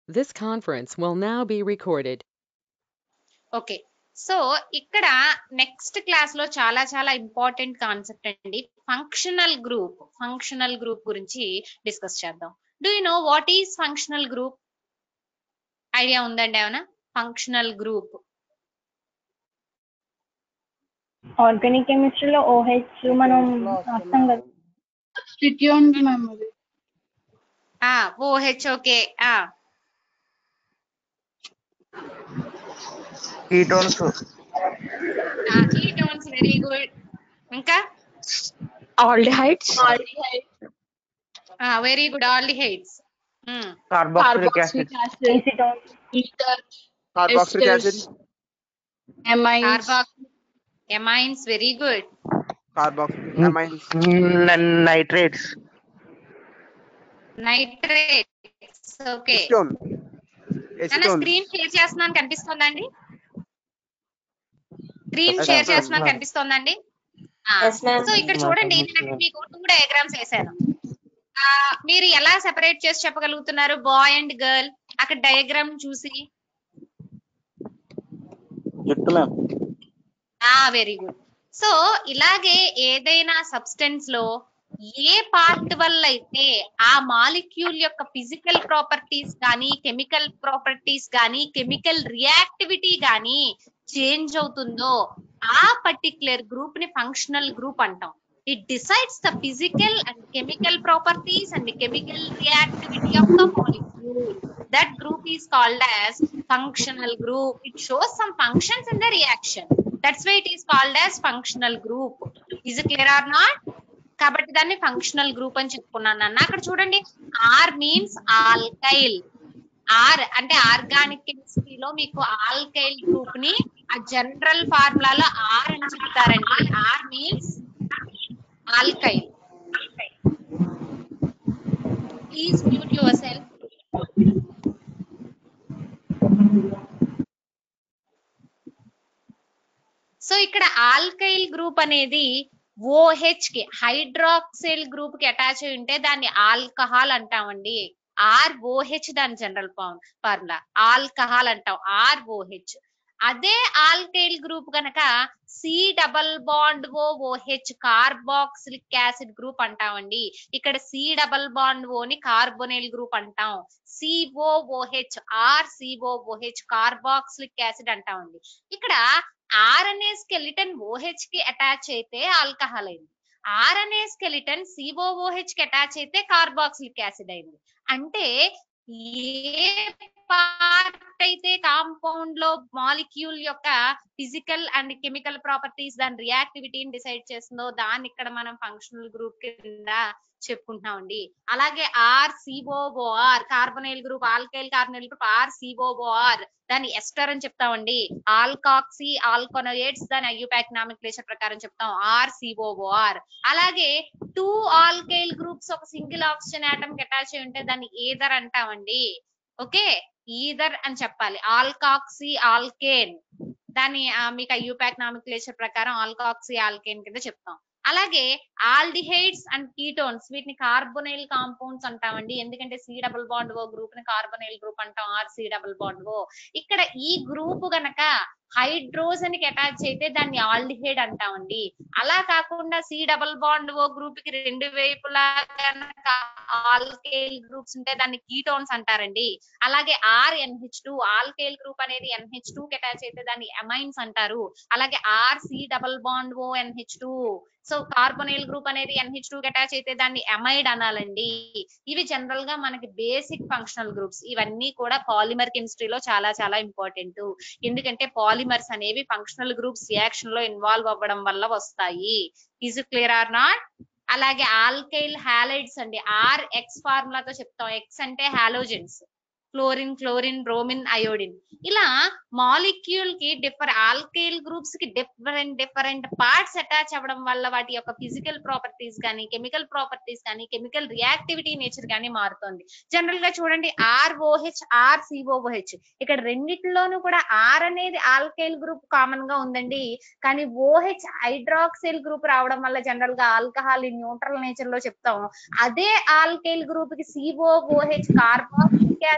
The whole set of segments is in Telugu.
This conference will now be recorded. Okay so ఇక్కడ నెక్స్ట్ క్లాస్ లో చాలా చాలా ఇంపార్టెంట్ కాన్సెప్ట్ అండి ఫంక్షనల్ గ్రూప్ ఫంక్షనల్ గ్రూప్ గురించి డిస్కస్ చేద్దాం do you know what is functional group idea ఉందండి ఏమైనా ఫంక్షనల్ గ్రూప్ ఆర్గానిక్ కెమిస్ట్రీలో ఓహెచ్ మనం రాస్తాం కదా substituent memory OH okay ketones ketones very good ఇంకా aldehydes very good aldehydes carboxylic acid acetone ether carboxylic acid amines carbox amines very good carboxylic nitrates nitrates okay acetone నా ఎసిటోన్ స్క్రీన్ షేర్ చేస్తున్నాను కనిపిస్తోందండి స్క్రీన్ షేర్ చేస్తున్నాను కనిపిస్తోందండి సో ఇక్కడ చూడండి నేను మీకు టూ డయాగ్రామ్స్ వేసాను ఆ, మీరు ఎలా సెపరేట్ చేసి చెప్పగలుగుతున్నారు బాయ్ అండ్ గర్ల్ అక్కడ డయాగ్రామ్ చూసి చెప్తున్నాం వెరీ గుడ్ సో ఇలాగే ఏదైనా సబ్స్టెన్స్ లో ఏ పార్ట్ వల్ల అయితే ఆ మాలిక్యూల్ యొక్క ఫిజికల్ ప్రాపర్టీస్ కానీ కెమికల్ ప్రాపర్టీస్ కానీ కెమికల్ రియాక్టివిటీ కానీ చేంజ్ అవుతుందో ఆ పర్టిక్యులర్ గ్రూప్ ని ఫంక్షనల్ గ్రూప్ అంటాం it decides the physical and chemical properties and chemical reactivity of the molecule that group is called as functional group it shows some functions in the reaction that's why it is called as functional group is it clear or not కాబట్టి దాన్ని ఫంక్షనల్ గ్రూప్ అని చెప్పుకున్నాను అన్న అక్కడ చూడండి ఆర్ మీన్స్ ఆల్కైల్ ఆర్ అంటే ఆర్గానిక్ కెమిస్ట్రీలో మీకు ఆల్కైల్ గ్రూప్ ని ఆ జనరల్ ఫార్ములాలో ఆర్ అని చెప్తారండి R means alkyl please mute yourself so ఇక్కడ ఆల్కైల్ గ్రూప్ అనేది ఓహెచ్ కి హైడ్రాక్సిల్ గ్రూప్ కి అటాచ్ అయి ఉంటే దాన్ని ఆల్కహాల్ అంటామండి ఆర్ ఓహెచ్ దాని జనరల్ ఫార్ములా ఆల్కహాల్ అంటాం ఆర్ ఓహెచ్ అదే ఆల్కైల్ గ్రూప్ గనక C double bond O O H carboxylic acid group అంటామండి ఇక్కడ సి డబల్ బాండ్ ఓ ని కార్బొనైల్ గ్రూప్ అంటాం C O O H R C O O H carboxylic acid అంటామండి ఇక్కడ ఆర్ అనే స్కెలిటన్ ఓహెచ్ కి అటాచ్ అయితే ఆల్కహాల్ అయింది ఆర్ అనే స్కెలిటన్ సిఓఓహెచ్ కి అటాచ్ అయితే కార్బాక్సిలిక్ యాసిడ్ అయింది అంటే ఏ పార్ట్ అయితే కాంపౌండ్ లో మాలిక్యూల్ యొక్క ఫిజికల్ అండ్ కెమికల్ ప్రాపర్టీస్ దాని రియాక్టివిటీని డిసైడ్ చేస్తుందో దాన్ని ఇక్కడ మనం ఫంక్షనల్ గ్రూప్ కింద చెప్పుకుంటున్నామండి అలాగే R C O O R carbonyl group alkyl carbonyl group R C O O R దాన్ని ఎస్టర్ అని చెప్తామండి ఆల్కాక్సీ ఆల్కొనయేట్స్ దాని ఐయుపాక్ నామిక్లేచర్ ప్రకారం చెప్తాం ఆర్ సిఓఓఆర్ అలాగే టూ ఆల్కైల్ గ్రూప్స్ ఒక సింగిల్ ఆక్సిజన్ ఆటమ్ కి అటాచ్ అయి ఉంటే దాన్ని ఈదర్ అంటామండి ఓకే ఈదర్ అని చెప్పాలి ఆల్కాక్సీ ఆల్కేన్ దాన్ని ఆ, మీకు ఐయుపాక్ నామిక్లేచర్ ప్రకారం ఆల్కాక్సీ ఆల్కేన్ కింద చెప్తాం అలాగే ఆల్డిహైడ్స్ అండ్ కీటోన్స్ వీటిని కార్బొనైల్ కాంపౌండ్స్ అంటామండి ఎందుకంటే C double bond O group ని కార్బొనైల్ గ్రూప్ అంటాం R C double bond O ఇక్కడ ఈ గ్రూప్ గనక హైడ్రోజన్ కి అటాచ్ అయితే దాన్ని ఆల్డిహైడ్ అంటామండి అలా కాకుండా C double bond O group కి రెండు వైపులా గనక ఆల్కేల్ గ్రూప్స్ ఉంటే దాన్ని కీటోన్స్ అంటారండి అలాగే R N H two alkyl group అనేది ఎన్హెచ్ టూ కి అటాచ్ అయితే దాన్ని ఎమైన్స్ అంటారు అలాగే R C double bond O N H two so carbonyl group అనేది ఎన్హెచ్ టూ కి అటాచ్ అయితే దాన్ని ఎమైడ్ అనాలండి ఇవి జనరల్ గా మనకి బేసిక్ ఫంక్షనల్ గ్రూప్స్ ఇవన్నీ కూడా పాలిమర్ కెమిస్ట్రీలో చాలా చాలా ఇంపార్టెంట్ ఎందుకంటే పాలిమర్స్ అనేవి ఫంక్షనల్ గ్రూప్స్ రియాక్షన్ లో ఇన్వాల్వ్ అవ్వడం వల్ల వస్తాయి ఈజ్ క్లియర్ ఆర్ నాట్ అలాగే ఆల్కైల్ హాలైడ్స్ అండి ఆర్ ఎక్స్ ఫార్ములాతో చెప్తాం ఎక్స్ అంటే halogens chlorine chlorine bromine iodine ఇలా మాలిక్యూల్ కి డిఫర్ ఆల్కైల్ గ్రూప్స్ కి డిఫరెంట్ డిఫరెంట్ పార్ట్స్ అటాచ్ అవ్వడం వల్ల వాటి యొక్క ఫిజికల్ ప్రాపర్టీస్ కానీ కెమికల్ ప్రాపర్టీస్ కానీ కెమికల్ రియాక్టివిటీ నేచర్ కానీ మారుతుంది జనరల్ గా చూడండి ఆర్ఓహెచ్ ఆర్ సిఓఓహెచ్ ఇక్కడ రెండిట్లోనూ కూడా ఆర్ అనేది ఆల్కైల్ గ్రూప్ కామన్ గా ఉందండి కానీ ఓహెచ్ హైడ్రాక్సిల్ గ్రూప్ రావడం వల్ల జనరల్ గా ఆల్కహాల్ న్యూట్రల్ నేచర్ లో చెప్తాం అదే ఆల్కైల్ గ్రూప్ కి సిఓఓహెచ్ కార్బాక్సిలిక్ యాసిడ్ గ్రూప్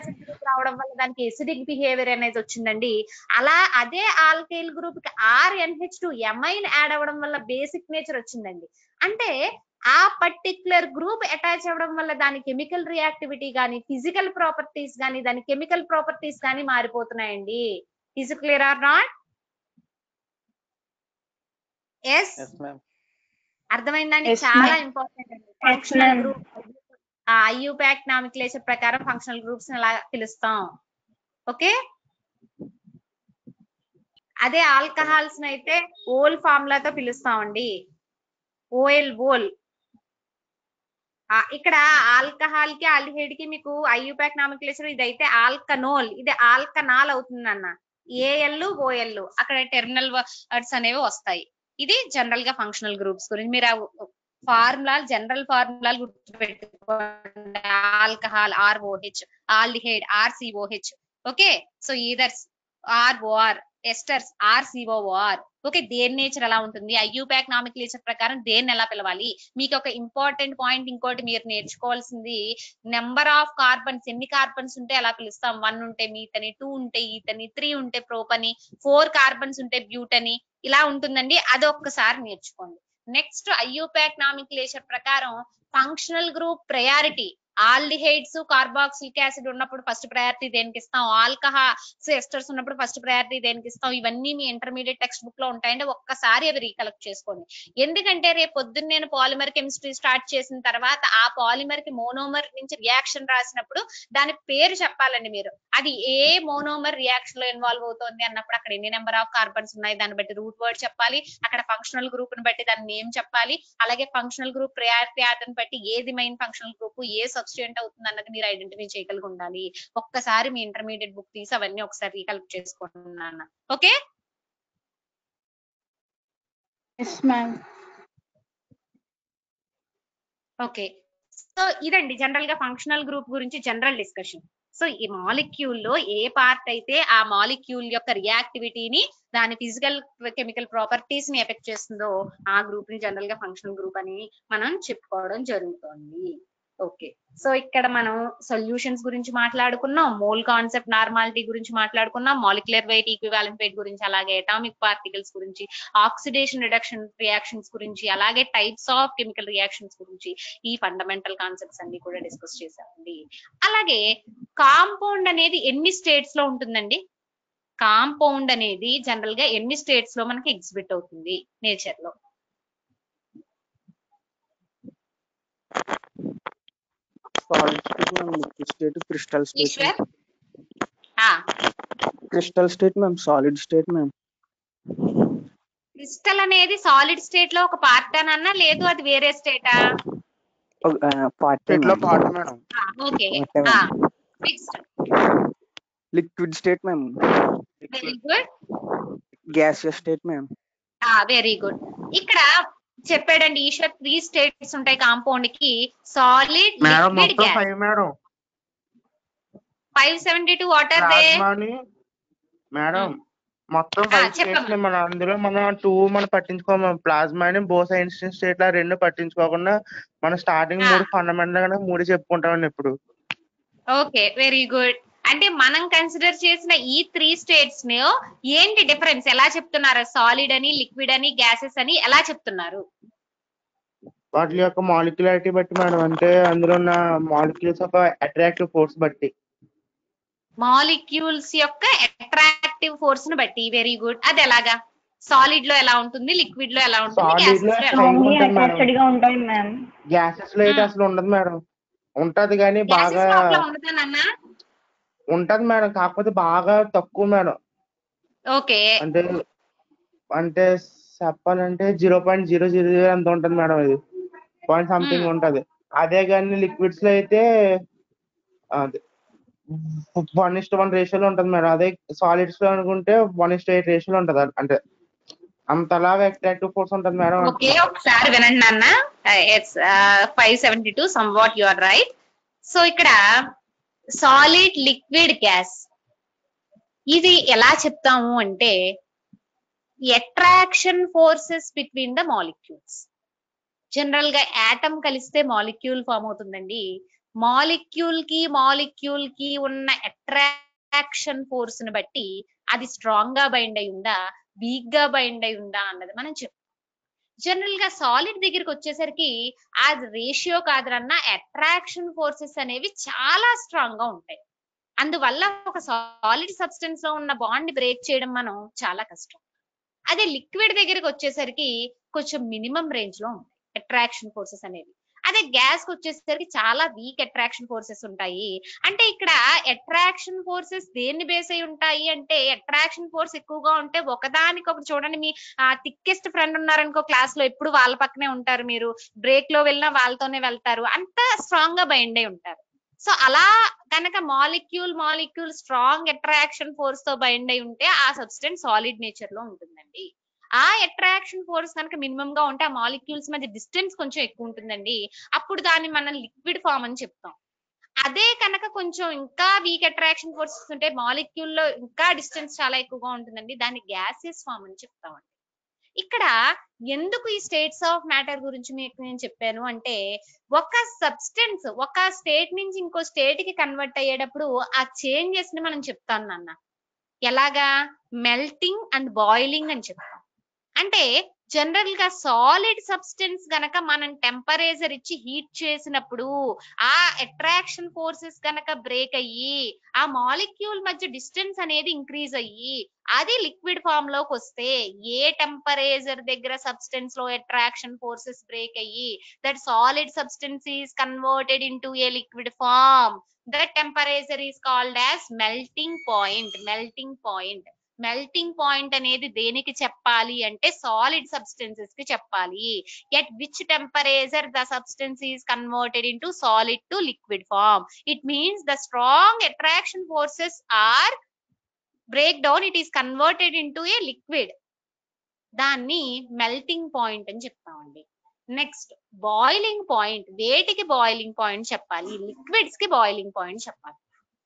కావడం వల్ల దానికి ఎసిడిక్ బిహేవియర్ అనేది వచ్చిందండి అలా అదే ఆల్కైల్ గ్రూప్ కి R N H two amine add అవ్వడం వల్ల బేసిక్ నేచర్ వచ్చిందండి అంటే ఆ పర్టిక్యులర్ గ్రూప్ అటాచ్ అవ్వడం వల్ల దాని కెమికల్ రియాక్టివిటీ గానీ ఫిజికల్ ప్రాపర్టీస్ గానీ దాని కెమికల్ ప్రాపర్టీస్ గానీ మారిపోతున్నాయండి is clear or not yes yes ma'am అర్థమైందండి Yes, చాలా ma'am. ఇంపార్టెంట్ అండి Yes, ఫంక్షనల్ ma'am. గ్రూప్ ఆ ఐయుపాక్ నామిక్లేచర్ ప్రకారం ఫంక్షనల్ గ్రూప్స్ ఎలా పిలుస్తాం ఓకే అదే ఆల్కహాల్స్ అయితే ఓల్ ఫార్ములాతో పిలుస్తామండి ఓఎల్ ఓల్ ఇక్కడ ఆల్కహాల్ కి ఆల్డిహైడ్ కి మీకు ఐయుపాక్ నామిక్లేచర్ ఇదైతే ఆల్కనోల్ ఇది ఆల్కనాల్ అవుతుంది అన్న ఏఎల్ ఓఎల్ అక్కడ టెర్మినల్ వర్డ్స్ అనేవి వస్తాయి ఇది జనరల్ గా ఫంక్షనల్ గ్రూప్స్ గురించి మీరు ఫార్ములాలు జనరల్ ఫార్ములాలు గుర్తుపెట్టుకోండి alcohol R O H aldehyde R C O H okay so ethers R O R esters R C O R okay దేని నేచర్ ఎలా ఉంటుంది ఐయూపాక్ నామిక్ నేచర్ ప్రకారం దేన్ని ఎలా పిలవాలి మీకు ఒక ఇంపార్టెంట్ పాయింట్ ఇంకోటి మీరు నేర్చుకోవాల్సింది నెంబర్ ఆఫ్ కార్బన్స్ ఎన్ని కార్బన్స్ ఉంటే ఎలా పిలుస్తాం వన్ ఉంటే మీతని టూ ఉంటే ఈతని త్రీ ఉంటే ప్రోపని ఫోర్ కార్బన్స్ ఉంటే బ్యూటని ఇలా ఉంటుందండి అది ఒక్కసారి నేర్చుకోండి నెక్స్ట్ ఐయూపాక్ నామిక్లేచర్ ప్రకారం functional group priority aldehydes carboxylic acid ఉన్నప్పుడు ఫస్ట్ ప్రయారిటీ దేనికి ఇస్తాం ఆల్కహాల్స్ ఎస్టర్స్ ఉన్నప్పుడు ఫస్ట్ ప్రయారిటీ దేనికి ఇస్తాం ఇవన్నీ మీ ఇంటర్మీడియట్ టెక్స్ట్ బుక్ లో ఉంటాయండి ఒక్కసారి అవి రీకలెక్ట్ చేసుకోండి ఎందుకంటే రేపు పొద్దున్న నేను పాలిమర్ కెమిస్ట్రీ స్టార్ట్ చేసిన తర్వాత ఆ పాలిమర్ కి మోనోమర్ నుంచి రియాక్షన్ రాసినప్పుడు దాని పేరు చెప్పాలండి మీరు అది ఏ మోనోమర్ రియాక్షన్ లో ఇన్వాల్వ్ అవుతోంది అన్నప్పుడు అక్కడ ఎన్ని నెంబర్ ఆఫ్ కార్బన్స్ ఉన్నాయి దాన్ని బట్టి రూట్ వర్డ్ చెప్పాలి అక్కడ ఫంక్షనల్ గ్రూప్ ని బట్టి దాని నేమ్ చెప్పాలి అలాగే ఫంక్షనల్ గ్రూప్ ప్రయారిటీ ఆర్డర్ బట్టి ఏది మెయిన్ ఫంక్షనల్ గ్రూప్ ఏ సబ్స్టిట్యూంట్ అవుతుంది అన్నది మీరు ఐడెంటిఫై చేయగలిగి ఉండాలి ఒక్కసారి మీ ఇంటర్మీడియట్ బుక్ తీసి అవన్నీ ఒకసారి రీకలెక్ట్ చేసుకుంటున్నాను okay yes ma'am okay so ఇదండి జనరల్ గా ఫంక్షనల్ గ్రూప్ గురించి జనరల్ డిస్కషన్ సో ఈ మాలిక్యూల్ లో ఏ పార్ట్ అయితే ఆ మాలిక్యూల్ యొక్క రియాక్టివిటీని దాని ఫిజికల్ కెమికల్ ప్రాపర్టీస్ ని ఎఫెక్ట్ చేస్తుందో ఆ గ్రూప్ ని జనరల్ గా ఫంక్షనల్ గ్రూప్ అని మనం చెప్పుకోవడం జరుగుతుంది ఓకే సో ఇక్కడ మనం సొల్యూషన్స్ గురించి మాట్లాడుకున్నాం మోల్ కాన్సెప్ట్ నార్మాలిటీ గురించి మాట్లాడుకున్నాం మాలిక్యులర్ వెయిట్ ఈక్వివాలెంట్ వెయిట్ గురించి అలాగే అటామిక్ పార్టికల్స్ గురించి ఆక్సిడేషన్ రిడక్షన్ రియాక్షన్స్ గురించి అలాగే టైప్స్ ఆఫ్ కెమికల్ రియాక్షన్స్ గురించి ఈ ఫండమెంటల్ కాన్సెప్ట్స్ అన్ని కూడా డిస్కస్ చేసామండి అలాగే కాంపౌండ్ అనేది ఎన్ని స్టేట్స్ లో ఉంటుందండి కాంపౌండ్ అనేది జనరల్ గా ఎన్ని స్టేట్స్ లో మనకి ఎగ్జిబిట్ అవుతుంది నేచర్ లో solid state ma'am liquid state crystal state Eshwar ఆ crystal state ma'am solid state ma'am crystal అనేది సాలిడ్ స్టేట్ లో ఒక పార్ట్ అన్నా లేదు అది వేరే స్టేటా పార్టీ స్టేట్ లో part madam okay Okay, ma'am. Next liquid state ma'am very good gaseous state ma'am very good ఇక్కడ చెప్పాడండి ఈశ్వర్ త్రీ స్టేట్స్ ఉంటాయి కాంపౌండ్ కి సాలిడ్ మేడం లిక్విడ్ మొత్తం gas five madam five seventy two water they ప్లాస్మాని madam మొత్తం ఆ, ఫైవ్ చెప్పమ్మా. స్టేట్స్ మన అందులో మనం టూ మనం పట్టించుకోము ప్లాస్మాని బోస్ ఐన్స్టీన్ స్టేట్ లా రెండు పట్టించుకోకుండా మనం స్టార్టింగ్ ఆ. మూడు ఫండమెంటల్ గా మూడు చెప్పుకుంటామండి ఇప్పుడు ఓకే వెరీ గుడ్ అంటే మనం కన్సిడర్ చేసిన ఈ త్రీ స్టేట్స్ ని ఏంటి డిఫరెన్స్ ఎలా చెప్తున్నారు సాలిడ్ అని లిక్విడ్ అని గ్యాసెస్ అని ఎలా చెప్తున్నారు వాటి యొక్క మాలిక్యులారిటీ బట్టి మేడం అంటే అందులో ఉన్న మాలిక్యూల్స్ ఒక అట్రాక్టివ్ ఫోర్స్ బట్టి మాలిక్యూల్స్ యొక్క అట్రాక్టివ్ ఫోర్స్ ని బట్టి వెరీ గుడ్ అది ఎలాగా సాలిడ్ లో ఎలా ఉంటుంది లిక్విడ్ లో ఎలా ఉంటుంది Solid gases లో లో ఎలా strong ఉంటుంది స్ట్రాంగ్లీ ఉంటుంది మేడం. అటాచ్డ్ గా ఉంటాయి మ్యామ్ గ్యాసెస్ లో అయితే ఆ. అసలు ఉండదు మేడం ఉంటది కానీ బాగా గ్యాసెస్ లోపల ఉండదానన్నా ఉంటది మేడం కాకపోతే బాగా తక్కువ మేడం ఓకే అంటే అంటే చెప్పాలంటే zero point zero zero zero ఎంత ఉంటుంది మేడం ఇది పాయింట్ సంథింగ్ Hmm. ఉంటది అదే కానీ లిక్విడ్స్ లో అయితే అదే వన్ ఇస్ట్ వన్ రేషియోలో ఉంటుంది మేడం అదే సాలిడ్స్ లో అనుకుంటే వన్ ఇస్ట్ ఎయిట్ రేషియోలో ఉంటది అంటే అంతలాగా అట్రాక్టివ్ ఫోర్స్ ఉంటుంది మేడం ఓకే ఒకసారి వినండి నాన్న it's five seventy two somewhat you are right so ఇక్కడ సాలిడ్ లిక్విడ్ గ్యాస్ ఇది ఎలా చెప్తాము అంటే attraction forces between the molecules general గా యాటమ్ కలిస్తే మాలిక్యూల్ ఫామ్ అవుతుందండి మాలిక్యూల్ కి మాలిక్యూల్ కి ఉన్న అట్రాక్షన్ ఫోర్స్ ని బట్టి అది స్ట్రాంగ్ గా బైండ్ అయి ఉందా వీక్ గా బైండ్ అయి ఉందా అన్నది మనం చెప్తాం జనరల్ గా సాలిడ్ దగ్గరికి వచ్చేసరికి అది రేషియో కాదరన్న అట్రాక్షన్ ఫోర్సెస్ అనేవి చాలా స్ట్రాంగ్ గా ఉంటాయి అందువల్ల ఒక సాలిడ్ సబ్స్టెన్స్ లో ఉన్న బాండ్ బ్రేక్ చేయడం మనం చాలా కష్టం అదే లిక్విడ్ దగ్గరికి వచ్చేసరికి కొంచెం మినిమం రేంజ్ లో ఉంటాయి అట్రాక్షన్ ఫోర్సెస్ అనేవి అదే గ్యాస్ కి వచ్చేసరికి చాలా వీక్ అట్రాక్షన్ ఫోర్సెస్ ఉంటాయి అంటే ఇక్కడ అట్రాక్షన్ ఫోర్సెస్ దేన్ని బేస్ అయి ఉంటాయి అంటే అట్రాక్షన్ ఫోర్స్ ఎక్కువగా ఉంటే ఒకదానికి ఒకటి చూడండి మీ థిక్కెస్ట్ ఫ్రెండ్ ఉన్నారనుకో క్లాస్ లో ఎప్పుడు వాళ్ళ పక్కనే ఉంటారు మీరు బ్రేక్ లో వెళ్ళినా వాళ్ళతోనే వెళ్తారు అంత స్ట్రాంగ్ గా బైండ్ అయి ఉంటారు సో అలా కనుక molecule molecule strong attraction force తో బైండ్ అయి ఉంటే ఆ సబ్స్టెన్స్ సాలిడ్ నేచర్ లో ఉంటుందండి ఆ అట్రాక్షన్ ఫోర్స్ కనుక మినిమం గా ఉంటే ఆ మాలిక్యూల్స్ మధ్య డిస్టెన్స్ కొంచెం ఎక్కువ ఉంటుందండి అప్పుడు దాన్ని మనం లిక్విడ్ ఫామ్ అని చెప్తాం అదే కనుక కొంచెం ఇంకా వీక్ అట్రాక్షన్ ఫోర్సెస్ ఉంటే మాలిక్యూల్ లో ఇంకా డిస్టెన్స్ చాలా ఎక్కువగా ఉంటుందండి దాన్ని గ్యాసెస్ ఫామ్ అని చెప్తామండి ఇక్కడ ఎందుకు ఈ స్టేట్స్ ఆఫ్ మ్యాటర్ గురించి మీకు నేను చెప్పాను అంటే ఒక సబ్స్టెన్స్ ఒక స్టేట్ నుంచి ఇంకో స్టేట్ కి కన్వర్ట్ అయ్యేటప్పుడు ఆ చేంజెస్ ని మనం చెప్తాను నాన్న ఎలాగా మెల్టింగ్ అండ్ బాయిలింగ్ అని చెప్తాం అంటే జనరల్ గా సాలిడ్ సబ్స్టెన్స్ గనక మనం టెంపరేచర్ ఇచ్చి హీట్ చేసినప్పుడు ఆ అట్రాక్షన్ ఫోర్సెస్ గనక బ్రేక్ అయ్యి ఆ మాలిక్యూల్ మధ్య డిస్టెన్స్ అనేది ఇంక్రీజ్ అయ్యి అది లిక్విడ్ ఫామ్ లోకి వస్తే ఏ టెంపరేచర్ దగ్గర సబ్స్టెన్స్ లో అట్రాక్షన్ ఫోర్సెస్ బ్రేక్ అయ్యి that solid substance is converted into a liquid form that temperature is called as melting point melting point melting point అనేది దేనికి చెప్పాలి అంటే సాలిడ్ సబ్స్టెన్సెస్ కి చెప్పాలి at which temperature the substance is converted into solid to liquid form it means the strong attraction forces are break down it is converted into a liquid దాన్ని మెల్టింగ్ పాయింట్ అని చెప్తామండి నెక్స్ట్ బాయిలింగ్ పాయింట్ వేటికి బాయిలింగ్ పాయింట్ చెప్పాలి లిక్విడ్స్ కి బాయిలింగ్ పాయింట్ చెప్పాలి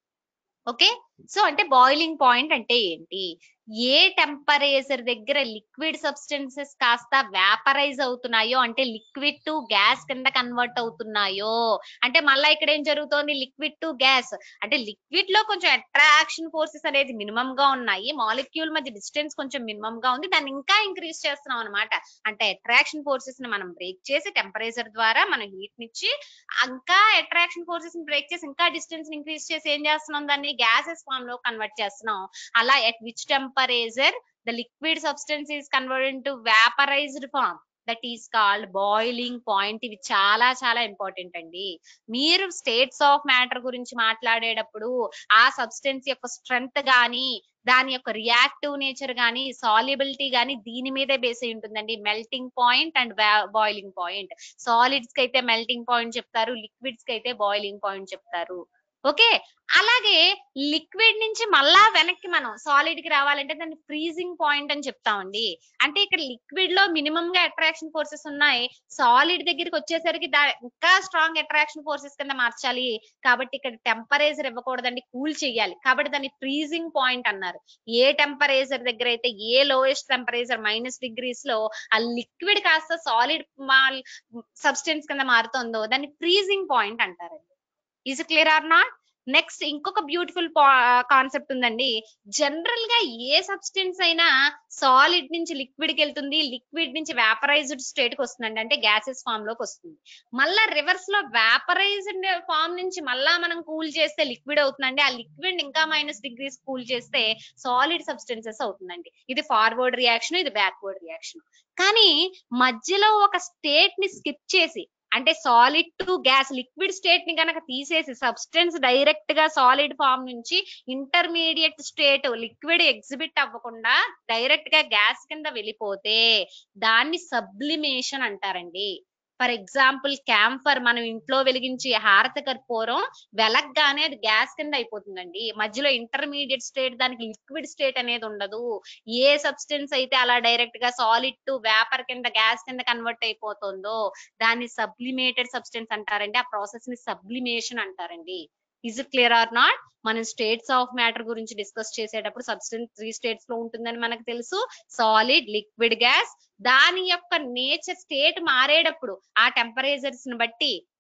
ఓకే సో అంటే బాయిలింగ్ పాయింట్ అంటే ఏంటి ఏ టెంపరేచర్ దగ్గర లిక్విడ్ సబ్స్టెన్సెస్ కాస్త వ్యాపరైజ్ అవుతున్నాయో అంటే లిక్విడ్ టు గ్యాస్ కింద కన్వర్ట్ అవుతున్నాయో అంటే మళ్ళా ఇక్కడ ఏం జరుగుతోంది లిక్విడ్ టు గ్యాస్ అంటే లిక్విడ్ లో కొంచెం అట్రాక్షన్ ఫోర్సెస్ అనేది మినిమం గా ఉన్నాయి మాలిక్యూల్ మధ్య డిస్టెన్స్ కొంచెం మినిమం గా ఉంది దాన్ని ఇంకా ఇంక్రీజ్ చేస్తున్నాం అనమాట అంటే అట్రాక్షన్ ఫోర్సెస్ ని మనం బ్రేక్ చేసి టెంపరేచర్ ద్వారా మనం హీట్ నిచ్చి ఇంకా అట్రాక్షన్ ఫోర్సెస్ ని బ్రేక్ చేసి ఇంకా డిస్టెన్స్ ని ఇంక్రీజ్ చేసి ఏం చేస్తున్నాం దాన్ని గ్యాసెస్ ఫామ్ లో కన్వర్ట్ చేస్తున్నాం అలా at which temperature the liquid substance is converted to vaporized form that is called boiling point ఇవి చాలా చాలా ఇంపార్టెంట్ అండి మీరు స్టేట్స్ ఆఫ్ మ్యాటర్ గురించి మాట్లాడేటప్పుడు ఆ సబ్స్టెన్స్ యొక్క స్ట్రెంగ్త్ గానీ దాని యొక్క రియాక్టివ్ నేచర్ గానీ సాల్యుబిలిటీ గానీ దీని మీదే బేస్ అయి ఉంటుందండి melting point and boiling point solids కి అయితే మెల్టింగ్ పాయింట్ చెప్తారు లిక్విడ్స్ కి అయితే బాయిలింగ్ పాయింట్ చెప్తారు ఓకే అలాగే లిక్విడ్ నుంచి మళ్ళా వెనక్కి మనం సాలిడ్ కి రావాలంటే దాన్ని ఫ్రీజింగ్ పాయింట్ అని చెప్తామండి అంటే ఇక్కడ లిక్విడ్ లో మినిమం గా అట్రాక్షన్ ఫోర్సెస్ ఉన్నాయి సాలిడ్ దగ్గరికి వచ్చేసరికి దా ఇంకా స్ట్రాంగ్ అట్రాక్షన్ ఫోర్సెస్ కింద మార్చాలి కాబట్టి ఇక్కడ టెంపరేచర్ ఇవ్వకూడదండి కూల్ చేయాలి కాబట్టి దాన్ని ఫ్రీజింగ్ పాయింట్ అన్నారు ఏ టెంపరేచర్ దగ్గర అయితే ఏ లోయెస్ట్ టెంపరేచర్ మైనస్ డిగ్రీస్ లో ఆ లిక్విడ్ కాస్త సాలిడ్ సబ్స్టెన్స్ కింద మారుతుందో దాన్ని ఫ్రీజింగ్ పాయింట్ అంటారండి is clear or not next ఇంకొక బ్యూటిఫుల్ కాన్సెప్ట్ ఉందండి జనరల్ గా ఏ సబ్స్టెన్స్ అయినా సాలిడ్ నుంచి లిక్విడ్ కి వెళ్తుంది లిక్విడ్ నుంచి వ్యాపరైజ్డ్ స్టేట్ కి వస్తుందండి అంటే గ్యాసెస్ ఫామ్ లోకి వస్తుంది మళ్ళా రివర్స్ లో వ్యాపరైజ్డ్ ఫామ్ నుంచి మళ్ళా మనం కూల్ చేస్తే లిక్విడ్ అవుతుందండి ఆ లిక్విడ్ ఇంకా మైనస్ డిగ్రీస్ కూల్ చేస్తే సాలిడ్ సబ్స్టెన్సెస్ అవుతుందండి ఇది ఫార్వర్డ్ రియాక్షన్ ఇది బ్యాక్వర్డ్ రియాక్షన్ కానీ మధ్యలో ఒక స్టేట్ ని స్కిప్ చేసి అంటే solid to gas liquid state ని కనుక తీసేసి సబ్స్టెన్స్ డైరెక్ట్ గా సాలిడ్ ఫామ్ నుంచి ఇంటర్మీడియట్ స్టేట్ లిక్విడ్ ఎగ్జిబిట్ అవ్వకుండా డైరెక్ట్ గా గ్యాస్ కింద వెళ్ళిపోతే దాన్ని సబ్లిమేషన్ అంటారండి ఫర్ ఎగ్జాంపుల్ క్యాంఫర్ మనం ఇంట్లో వెలిగించి హారత కర్పూరం వెలగ్గానే అది గ్యాస్ కింద అయిపోతుందండి మధ్యలో ఇంటర్మీడియట్ స్టేట్ దానికి లిక్విడ్ స్టేట్ అనేది ఉండదు ఏ సబ్స్టెన్స్ అయితే అలా డైరెక్ట్ గా సాలిడ్ టు వేపర్ కింద గ్యాస్ కింద కన్వర్ట్ అయిపోతుందో దాన్ని సబ్లిమేటెడ్ సబ్స్టెన్స్ అంటారండి ఆ ప్రాసెస్ ని సబ్లిమేషన్ అంటారండి is it clear or not మనం స్టేట్స్ ఆఫ్ మ్యాటర్ గురించి డిస్కస్ చేసేటప్పుడు సబ్స్టెన్స్ త్రీ స్టేట్స్ లో ఉంటుందని మనకు తెలుసు సాలిడ్ లిక్విడ్ గ్యాస్ దాని యొక్క నేచర్ స్టేట్ మారేటప్పుడు ఆ టెంపరేచర్స్ ని బట్టి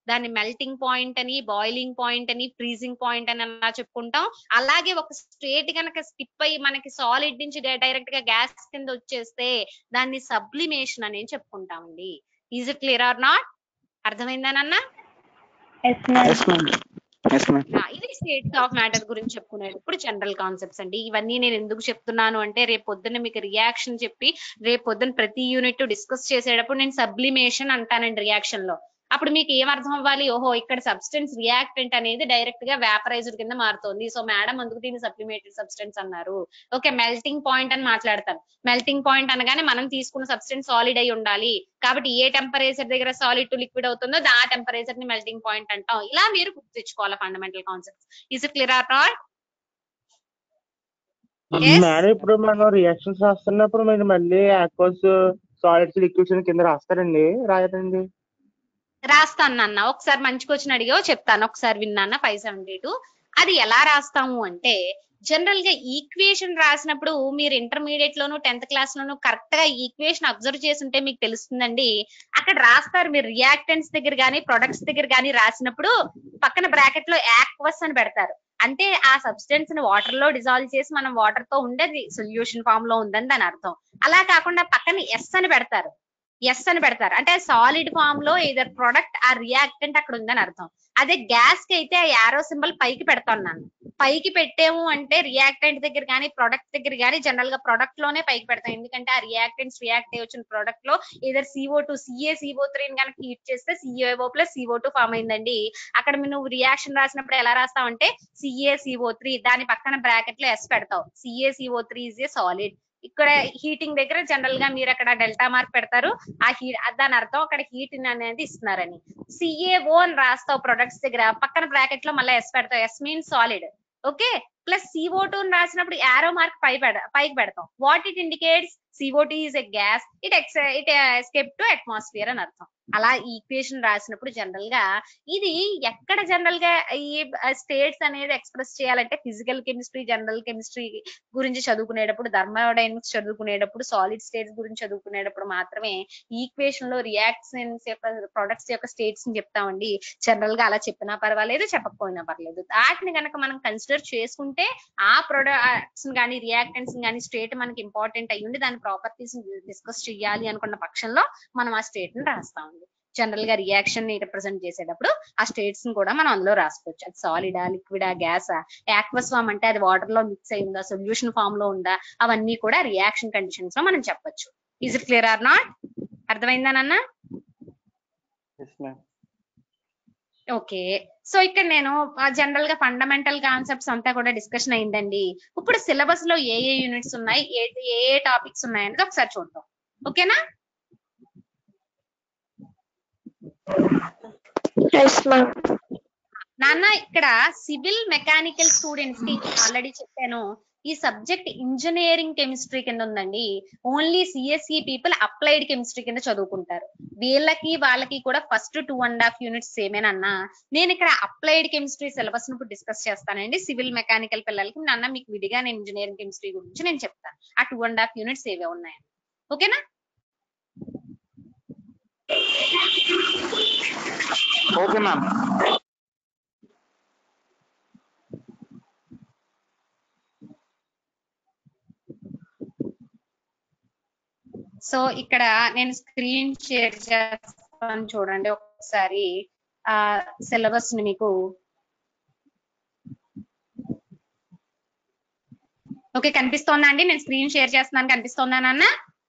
దాన్ని మెల్టింగ్ పాయింట్ అని బాయిలింగ్ పాయింట్ అని ఫ్రీజింగ్ పాయింట్ అని అలా చెప్పుకుంటాం అలాగే ఒక స్టేట్ గనక స్కిప్ అయ్యి మనకి సాలిడ్ నుంచి డైరెక్ట్ గా గ్యాస్ కింద వచ్చేస్తే దాన్ని సబ్లిమేషన్ అని చెప్పుకుంటామండి is it clear or not అర్థమైందానన్నా yes ma'am yes ma'am yes ma'am ఆ, ఇది స్టేట్ ఆఫ్ మ్యాటర్ గురించి చెప్పుకునేటప్పుడు జనరల్ కాన్సెప్ట్స్ అండి ఇవన్నీ నేను ఎందుకు చెప్తున్నాను అంటే రేపు పొద్దున్న మీకు రియాక్షన్ చెప్పి రేపు పొద్దున్న ప్రతి యూనిట్ డిస్కస్ చేసేటప్పుడు నేను సబ్లిమేషన్ అంటానండి రియాక్షన్ లో అప్పుడు మీకు ఏం అర్థం అవ్వాలి ఓహో ఇక్కడ సబ్స్టెన్స్ రియాక్టెంట్ అనేది డైరెక్ట్ గా వేపరైజ్డ్ కింద మారుతుంది సో మేడం అందుకు దీన్ని సప్లిమేటరీ సబ్స్టెన్స్ అన్నారు ఓకే మెల్టింగ్ పాయింట్ అని మాట్లాడతాను మెల్టింగ్ పాయింట్ అనగానే మనం తీసుకున్న సబ్స్టెన్స్ సాలిడ్ అయి ఉండాలి కాబట్టి ఏ టెంపరేచర్ దగ్గర సాలిడ్ టు లిక్విడ్ అవుతుందో ఆ టెంపరేచర్ ని మెల్టింగ్ పాయింట్ అంటాం ఇలా మీరు గుర్తు తెచ్చుకోవాలి fundamental concepts is clear or not Yes. Madam ఇప్పుడు మనం రియాక్షన్స్ రాస్తున్నప్పుడు మీరు మళ్ళీ ఆక్వస్ సాలిడ్స్ లిక్విడ్స్ కింద రాస్తారండి రాయరండి రాస్తాను నాన్న ఒకసారి మంచి క్వశ్చన్ అడిగావు చెప్తాను ఒకసారి విన్నాన్న ఫైవ్ సెవెంటీ టూ అది ఎలా రాస్తాము అంటే జనరల్ గా ఈక్వేషన్ రాసినప్పుడు మీరు ఇంటర్మీడియట్ లోను టెన్త్ క్లాస్ లోను కరెక్ట్ గా ఈక్వేషన్ అబ్జర్వ్ చేస్తుంటే మీకు తెలుస్తుందండి అక్కడ రాస్తారు మీరు రియాక్టెంట్స్ దగ్గర గానీ ప్రొడక్ట్స్ దగ్గర గానీ రాసినప్పుడు పక్కన బ్రాకెట్ లో యాక్వస్ అని పెడతారు అంటే ఆ సబ్స్టెన్స్ ని వాటర్ లో డిజాల్వ్ చేసి మనం వాటర్ తో ఉండేది సొల్యూషన్ ఫామ్ లో ఉందని దాని అర్థం అలా కాకుండా పక్కన ఎస్ అని పెడతారు ఎస్ అని పెడతారు అంటే సాలిడ్ ఫామ్ లో ఏదర్ ప్రొడక్ట్ ఆ రియాక్టెంట్ అక్కడ ఉందని అర్థం అదే గ్యాస్ కి అయితే ఆ యారో సింబల్ పైకి పెడతాను నన్ను పైకి పెట్టాము అంటే రియాక్టెంట్ దగ్గర కానీ ప్రొడక్ట్ దగ్గర కానీ జనరల్ గా ప్రొడక్ట్ లోనే పైకి పెడతాం ఎందుకంటే ఆ రియాక్టెంట్స్ రియాక్ట్ అయ్యి వచ్చిన ప్రొడక్ట్ లో either C O two C A C O three కనుక హీట్ చేస్తే C O plus C O two form అయిందండి అక్కడ నువ్వు రియాక్షన్ రాసినప్పుడు ఎలా రాస్తావంటే సిఏ సిఓ త్రీ దాని పక్కన బ్రాకెట్ లో ఎస్ పెడతావు C A C O three is a solid ఇక్కడ హీటింగ్ దగ్గర జనరల్ గా మీరు అక్కడ డెల్టా మార్క్ పెడతారు ఆ హీట్ దాని అర్థం అక్కడ హీట్ అనేది ఇస్తున్నారని సిఏఓ అని రాస్తావు ప్రొడక్ట్స్ దగ్గర పక్కన బ్రాకెట్ లో మళ్ళీ ఎస్ పెడతావు S mean solid okay plus C O two రాసినప్పుడు యారో మార్క్ పై పెడ పైకి పెడతాం what it indicates C O two is a gas it ex it escape to atmosphere అని అర్థం అలా ఈక్వేషన్ రాసినప్పుడు జనరల్ గా ఇది ఎక్కడ జనరల్ గా ఈ స్టేట్స్ అనేది ఎక్స్ప్రెస్ చేయాలంటే ఫిజికల్ కెమిస్ట్రీ జనరల్ కెమిస్ట్రీ గురించి చదువుకునేటప్పుడు థర్మోడైనమిక్స్ చదువుకునేటప్పుడు సాలిడ్ స్టేట్స్ గురించి చదువుకునేటప్పుడు మాత్రమే ఈక్వేషన్ లో రియాక్షన్స్ యొక్క ప్రొడక్ట్స్ యొక్క స్టేట్స్ ని చెప్తామండి జనరల్ గా అలా చెప్పినా పర్వాలేదు చెప్పకపోయినా పర్లేదు వాటిని కనుక మనం కన్సిడర్ చేసుకుంటే ఆ ప్రొడక్ట్స్ కానీ రియాక్టెంట్స్ కానీ స్టేట్ మనకి ఇంపార్టెంట్ అయ్యి ఉండి దాని ప్రాపర్టీస్ డిస్కస్ చేయాలి అనుకున్న పక్షంలో మనం ఆ స్టేట్ ని రాస్తామండి జనరల్ గా రియాక్షన్ ని రిప్రజెంట్ చేసేటప్పుడు ఆ స్టేట్స్ ని కూడా మనం అందులో రాసుకోవచ్చు అది సాలిడా లిక్విడా గ్యాసా యాక్వస్ ఫామ్ అంటే అది వాటర్ లో మిక్స్ అయి ఉందా సొల్యూషన్ ఫామ్ లో ఉందా అవన్నీ కూడా రియాక్షన్ కండిషన్స్ లో మనం చెప్పొచ్చు is it clear or not అర్థమైందా నాన్న ఎస్ మ్యామ్ ఓకే సో ఇక్కడ నేను జనరల్ గా ఫండమెంటల్ కాన్సెప్ట్స్ అంతా కూడా డిస్కషన్ అయిందండి ఇప్పుడు సిలబస్ లో ఏ ఏ యూనిట్స్ ఉన్నాయి ఏ ఏ టాపిక్స్ ఉన్నాయి అనేది ఒకసారి చూద్దాం ఓకేనా ఎస్ మ్యామ్ నాన్న ఇక్కడ సివిల్ మెకానికల్ స్టూడెంట్స్ కి ఆల్రెడీ చెప్పాను ఈ సబ్జెక్ట్ ఇంజనీరింగ్ కెమిస్ట్రీ కింద ఉందండి only CSE people applied chemistry కింద చదువుకుంటారు వీళ్ళకి వాళ్ళకి కూడా first two and half units సేమేనన్నా నేను ఇక్కడ అప్లైడ్ కెమిస్ట్రీ సిలబస్ ను డిస్కస్ చేస్తానండి సివిల్ మెకానికల్ పిల్లలకి నాన్న మీకు విడిగా నేను ఇంజనీరింగ్ కెమిస్ట్రీ గురించి నేను చెప్తాను ఆ టూ అండ్ హాఫ్ యూనిట్స్ ఏవే ఉన్నాయి ఓకేనా ఓకే మ్యామ్ సో ఇక్కడ నేను స్క్రీన్ షేర్ చేస్తాను చూడండి ఒకసారి ఆ సిలబస్ ని మీకు ఓకే కనిపిస్తోందా అండి నేను స్క్రీన్ షేర్ చేస్తున్నాను కనిపిస్తోందా నాన్న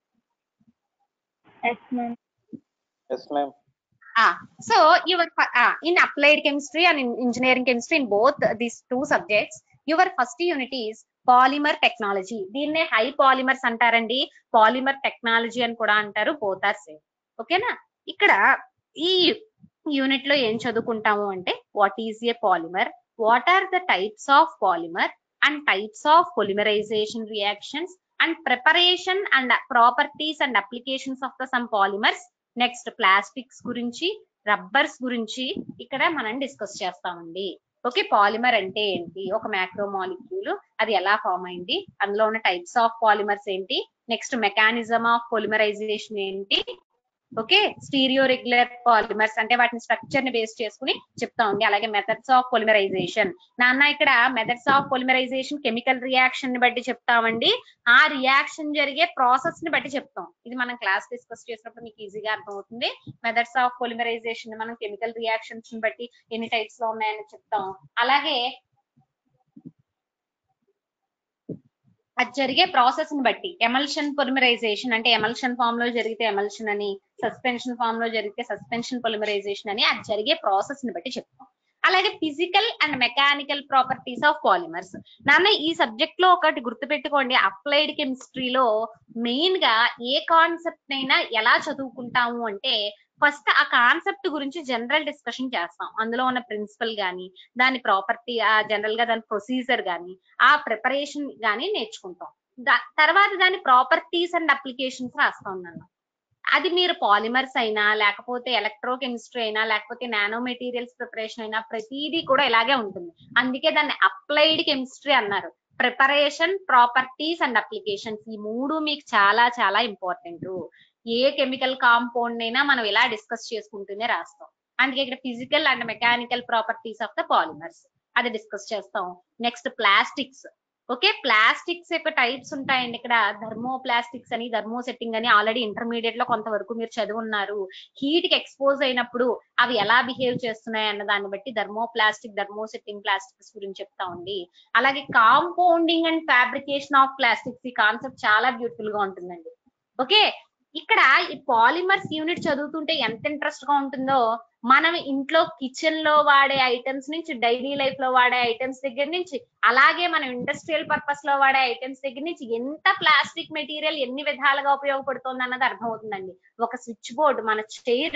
yes ma'am yes ma'am Ah, so your fir- ah, in applied chemistry and in engineering chemistry in both these two subjects, your first unit is polymer technology దీన్నే హై పాలిమర్స్ అంటారండి పాలిమర్ టెక్నాలజీ అని కూడా అంటారు బోత్ ఆర్ సేమ్ ఓకేనా ఇక్కడ ఈ యూనిట్ లో ఏం చదువుకుంటాము అంటే what is a polymer what are the types of polymer and types of polymerization reactions and preparation and properties and applications of the some polymers next plastics గురించి రబ్బర్స్ గురించి ఇక్కడ మనం డిస్కస్ చేస్తామండి ఓకే పాలిమర్ అంటే ఏంటి ఒక మ్యాక్రో మాలిక్యూల్ అది ఎలా ఫామ్ అయింది అందులో ఉన్న టైప్స్ ఆఫ్ పాలిమర్స్ ఏంటి నెక్స్ట్ మెకానిజం ఆఫ్ పొలిమరైజేషన్ ఏంటి ఓకే స్టీరియో రెగ్యులర్ పాలిమర్స్ అంటే వాటిని స్ట్రక్చర్ ని బేస్ చేసుకుని చెప్తా ఉంది అలాగే మెథడ్స్ ఆఫ్ పొలిమరైజేషన్ నాన్న ఇక్కడ methods of polymerization chemical reaction ని బట్టి చెప్తామండి ఆ రియాక్షన్ జరిగే ప్రాసెస్ ని బట్టి చెప్తాం ఇది మనం క్లాస్ డిస్కస్ చేసినప్పుడు మీకు ఈజీగా అర్థమవుతుంది మెథడ్స్ ఆఫ్ పొలిమరైజేషన్ మనం కెమికల్ రియాక్షన్స్ ని బట్టి ఎన్ని టైప్స్ లో ఉన్నాయని చెప్తాం అలాగే అది జరిగే ప్రాసెస్ ని బట్టి ఎమల్షన్ పొలిమరైజేషన్ అంటే ఎమల్షన్ ఫామ్ లో జరిగితే ఎమల్షన్ అని సస్పెన్షన్ ఫామ్ లో జరిగితే సస్పెన్షన్ పొలిమరైజేషన్ అని అది జరిగే ప్రాసెస్ ని బట్టి చెప్తాం అలాగే physical and mechanical properties of polymers నాన్న ఈ సబ్జెక్ట్ లో ఒకటి గుర్తుపెట్టుకోండి అప్లైడ్ కెమిస్ట్రీలో మెయిన్ గా ఏ కాన్సెప్ట్ అయినా ఎలా చదువుకుంటాము అంటే ఫస్ట్ ఆ కాన్సెప్ట్ గురించి జనరల్ డిస్కషన్ చేస్తాం అందులో ఉన్న ప్రిన్సిపల్ గాని దాని ప్రాపర్టీ ఆ జనరల్ గా దాని ప్రొసీజర్ గాని ఆ ప్రిపరేషన్ గాని నేర్చుకుంటాం దా- తర్వాత దాని ప్రాపర్టీస్ అండ్ అప్లికేషన్స్ రాస్తాం నన్ను అది మీరు పాలిమర్స్ అయినా లేకపోతే ఎలక్ట్రో కెమిస్ట్రీ అయినా లేకపోతే నానో మెటీరియల్స్ ప్రిపరేషన్ అయినా ప్రతిదీ కూడా ఇలాగే ఉంటుంది అందుకే దాన్ని అప్లైడ్ కెమిస్ట్రీ అన్నారు ప్రిపరేషన్ ప్రాపర్టీస్ అండ్ అప్లికేషన్స్ ఈ మూడు మీకు చాలా చాలా ఇంపార్టెంట్ ఏ కెమికల్ కాంపౌండ్ అయినా మనం ఇలా డిస్కస్ చేసుకుంటూనే రాస్తాం అందుకే ఇక్కడ physical and mechanical properties of the polymers అది డిస్కస్ చేస్తాం నెక్స్ట్ ప్లాస్టిక్స్ ఓకే ప్లాస్టిక్స్ యొక్క టైప్స్ ఉంటాయండి ఇక్కడ థర్మో ప్లాస్టిక్స్ అని థర్మో సెట్టింగ్ అని ఆల్రెడీ ఇంటర్మీడియట్ లో కొంతవరకు మీరు చదువున్నారు హీట్ కి ఎక్స్పోజ్ అయినప్పుడు అవి ఎలా బిహేవ్ చేస్తున్నాయి అన్న దాన్ని బట్టి thermoplastic thermosetting plastics గురించి చెప్తా ఉంది అలాగే compounding and fabrication of plastics ఈ కాన్సెప్ట్ చాలా బ్యూటిఫుల్ గా ఉంటుందండి ఓకే ఇక్కడ ఈ పాలిమర్స్ యూనిట్ చదువుతుంటే ఎంత ఇంట్రెస్ట్ గా ఉంటుందో మనం ఇంట్లో కిచెన్ లో వాడే ఐటమ్స్ నుంచి డైలీ లైఫ్ లో వాడే ఐటమ్స్ దగ్గర నుంచి అలాగే మనం ఇండస్ట్రియల్ పర్పస్ లో వాడే ఐటమ్స్ దగ్గర నుంచి ఎంత ప్లాస్టిక్ మెటీరియల్ ఎన్ని విధాలుగా ఉపయోగపడుతుంది అన్నది అర్థమవుతుందండి ఒక స్విచ్ బోర్డు మన చైర్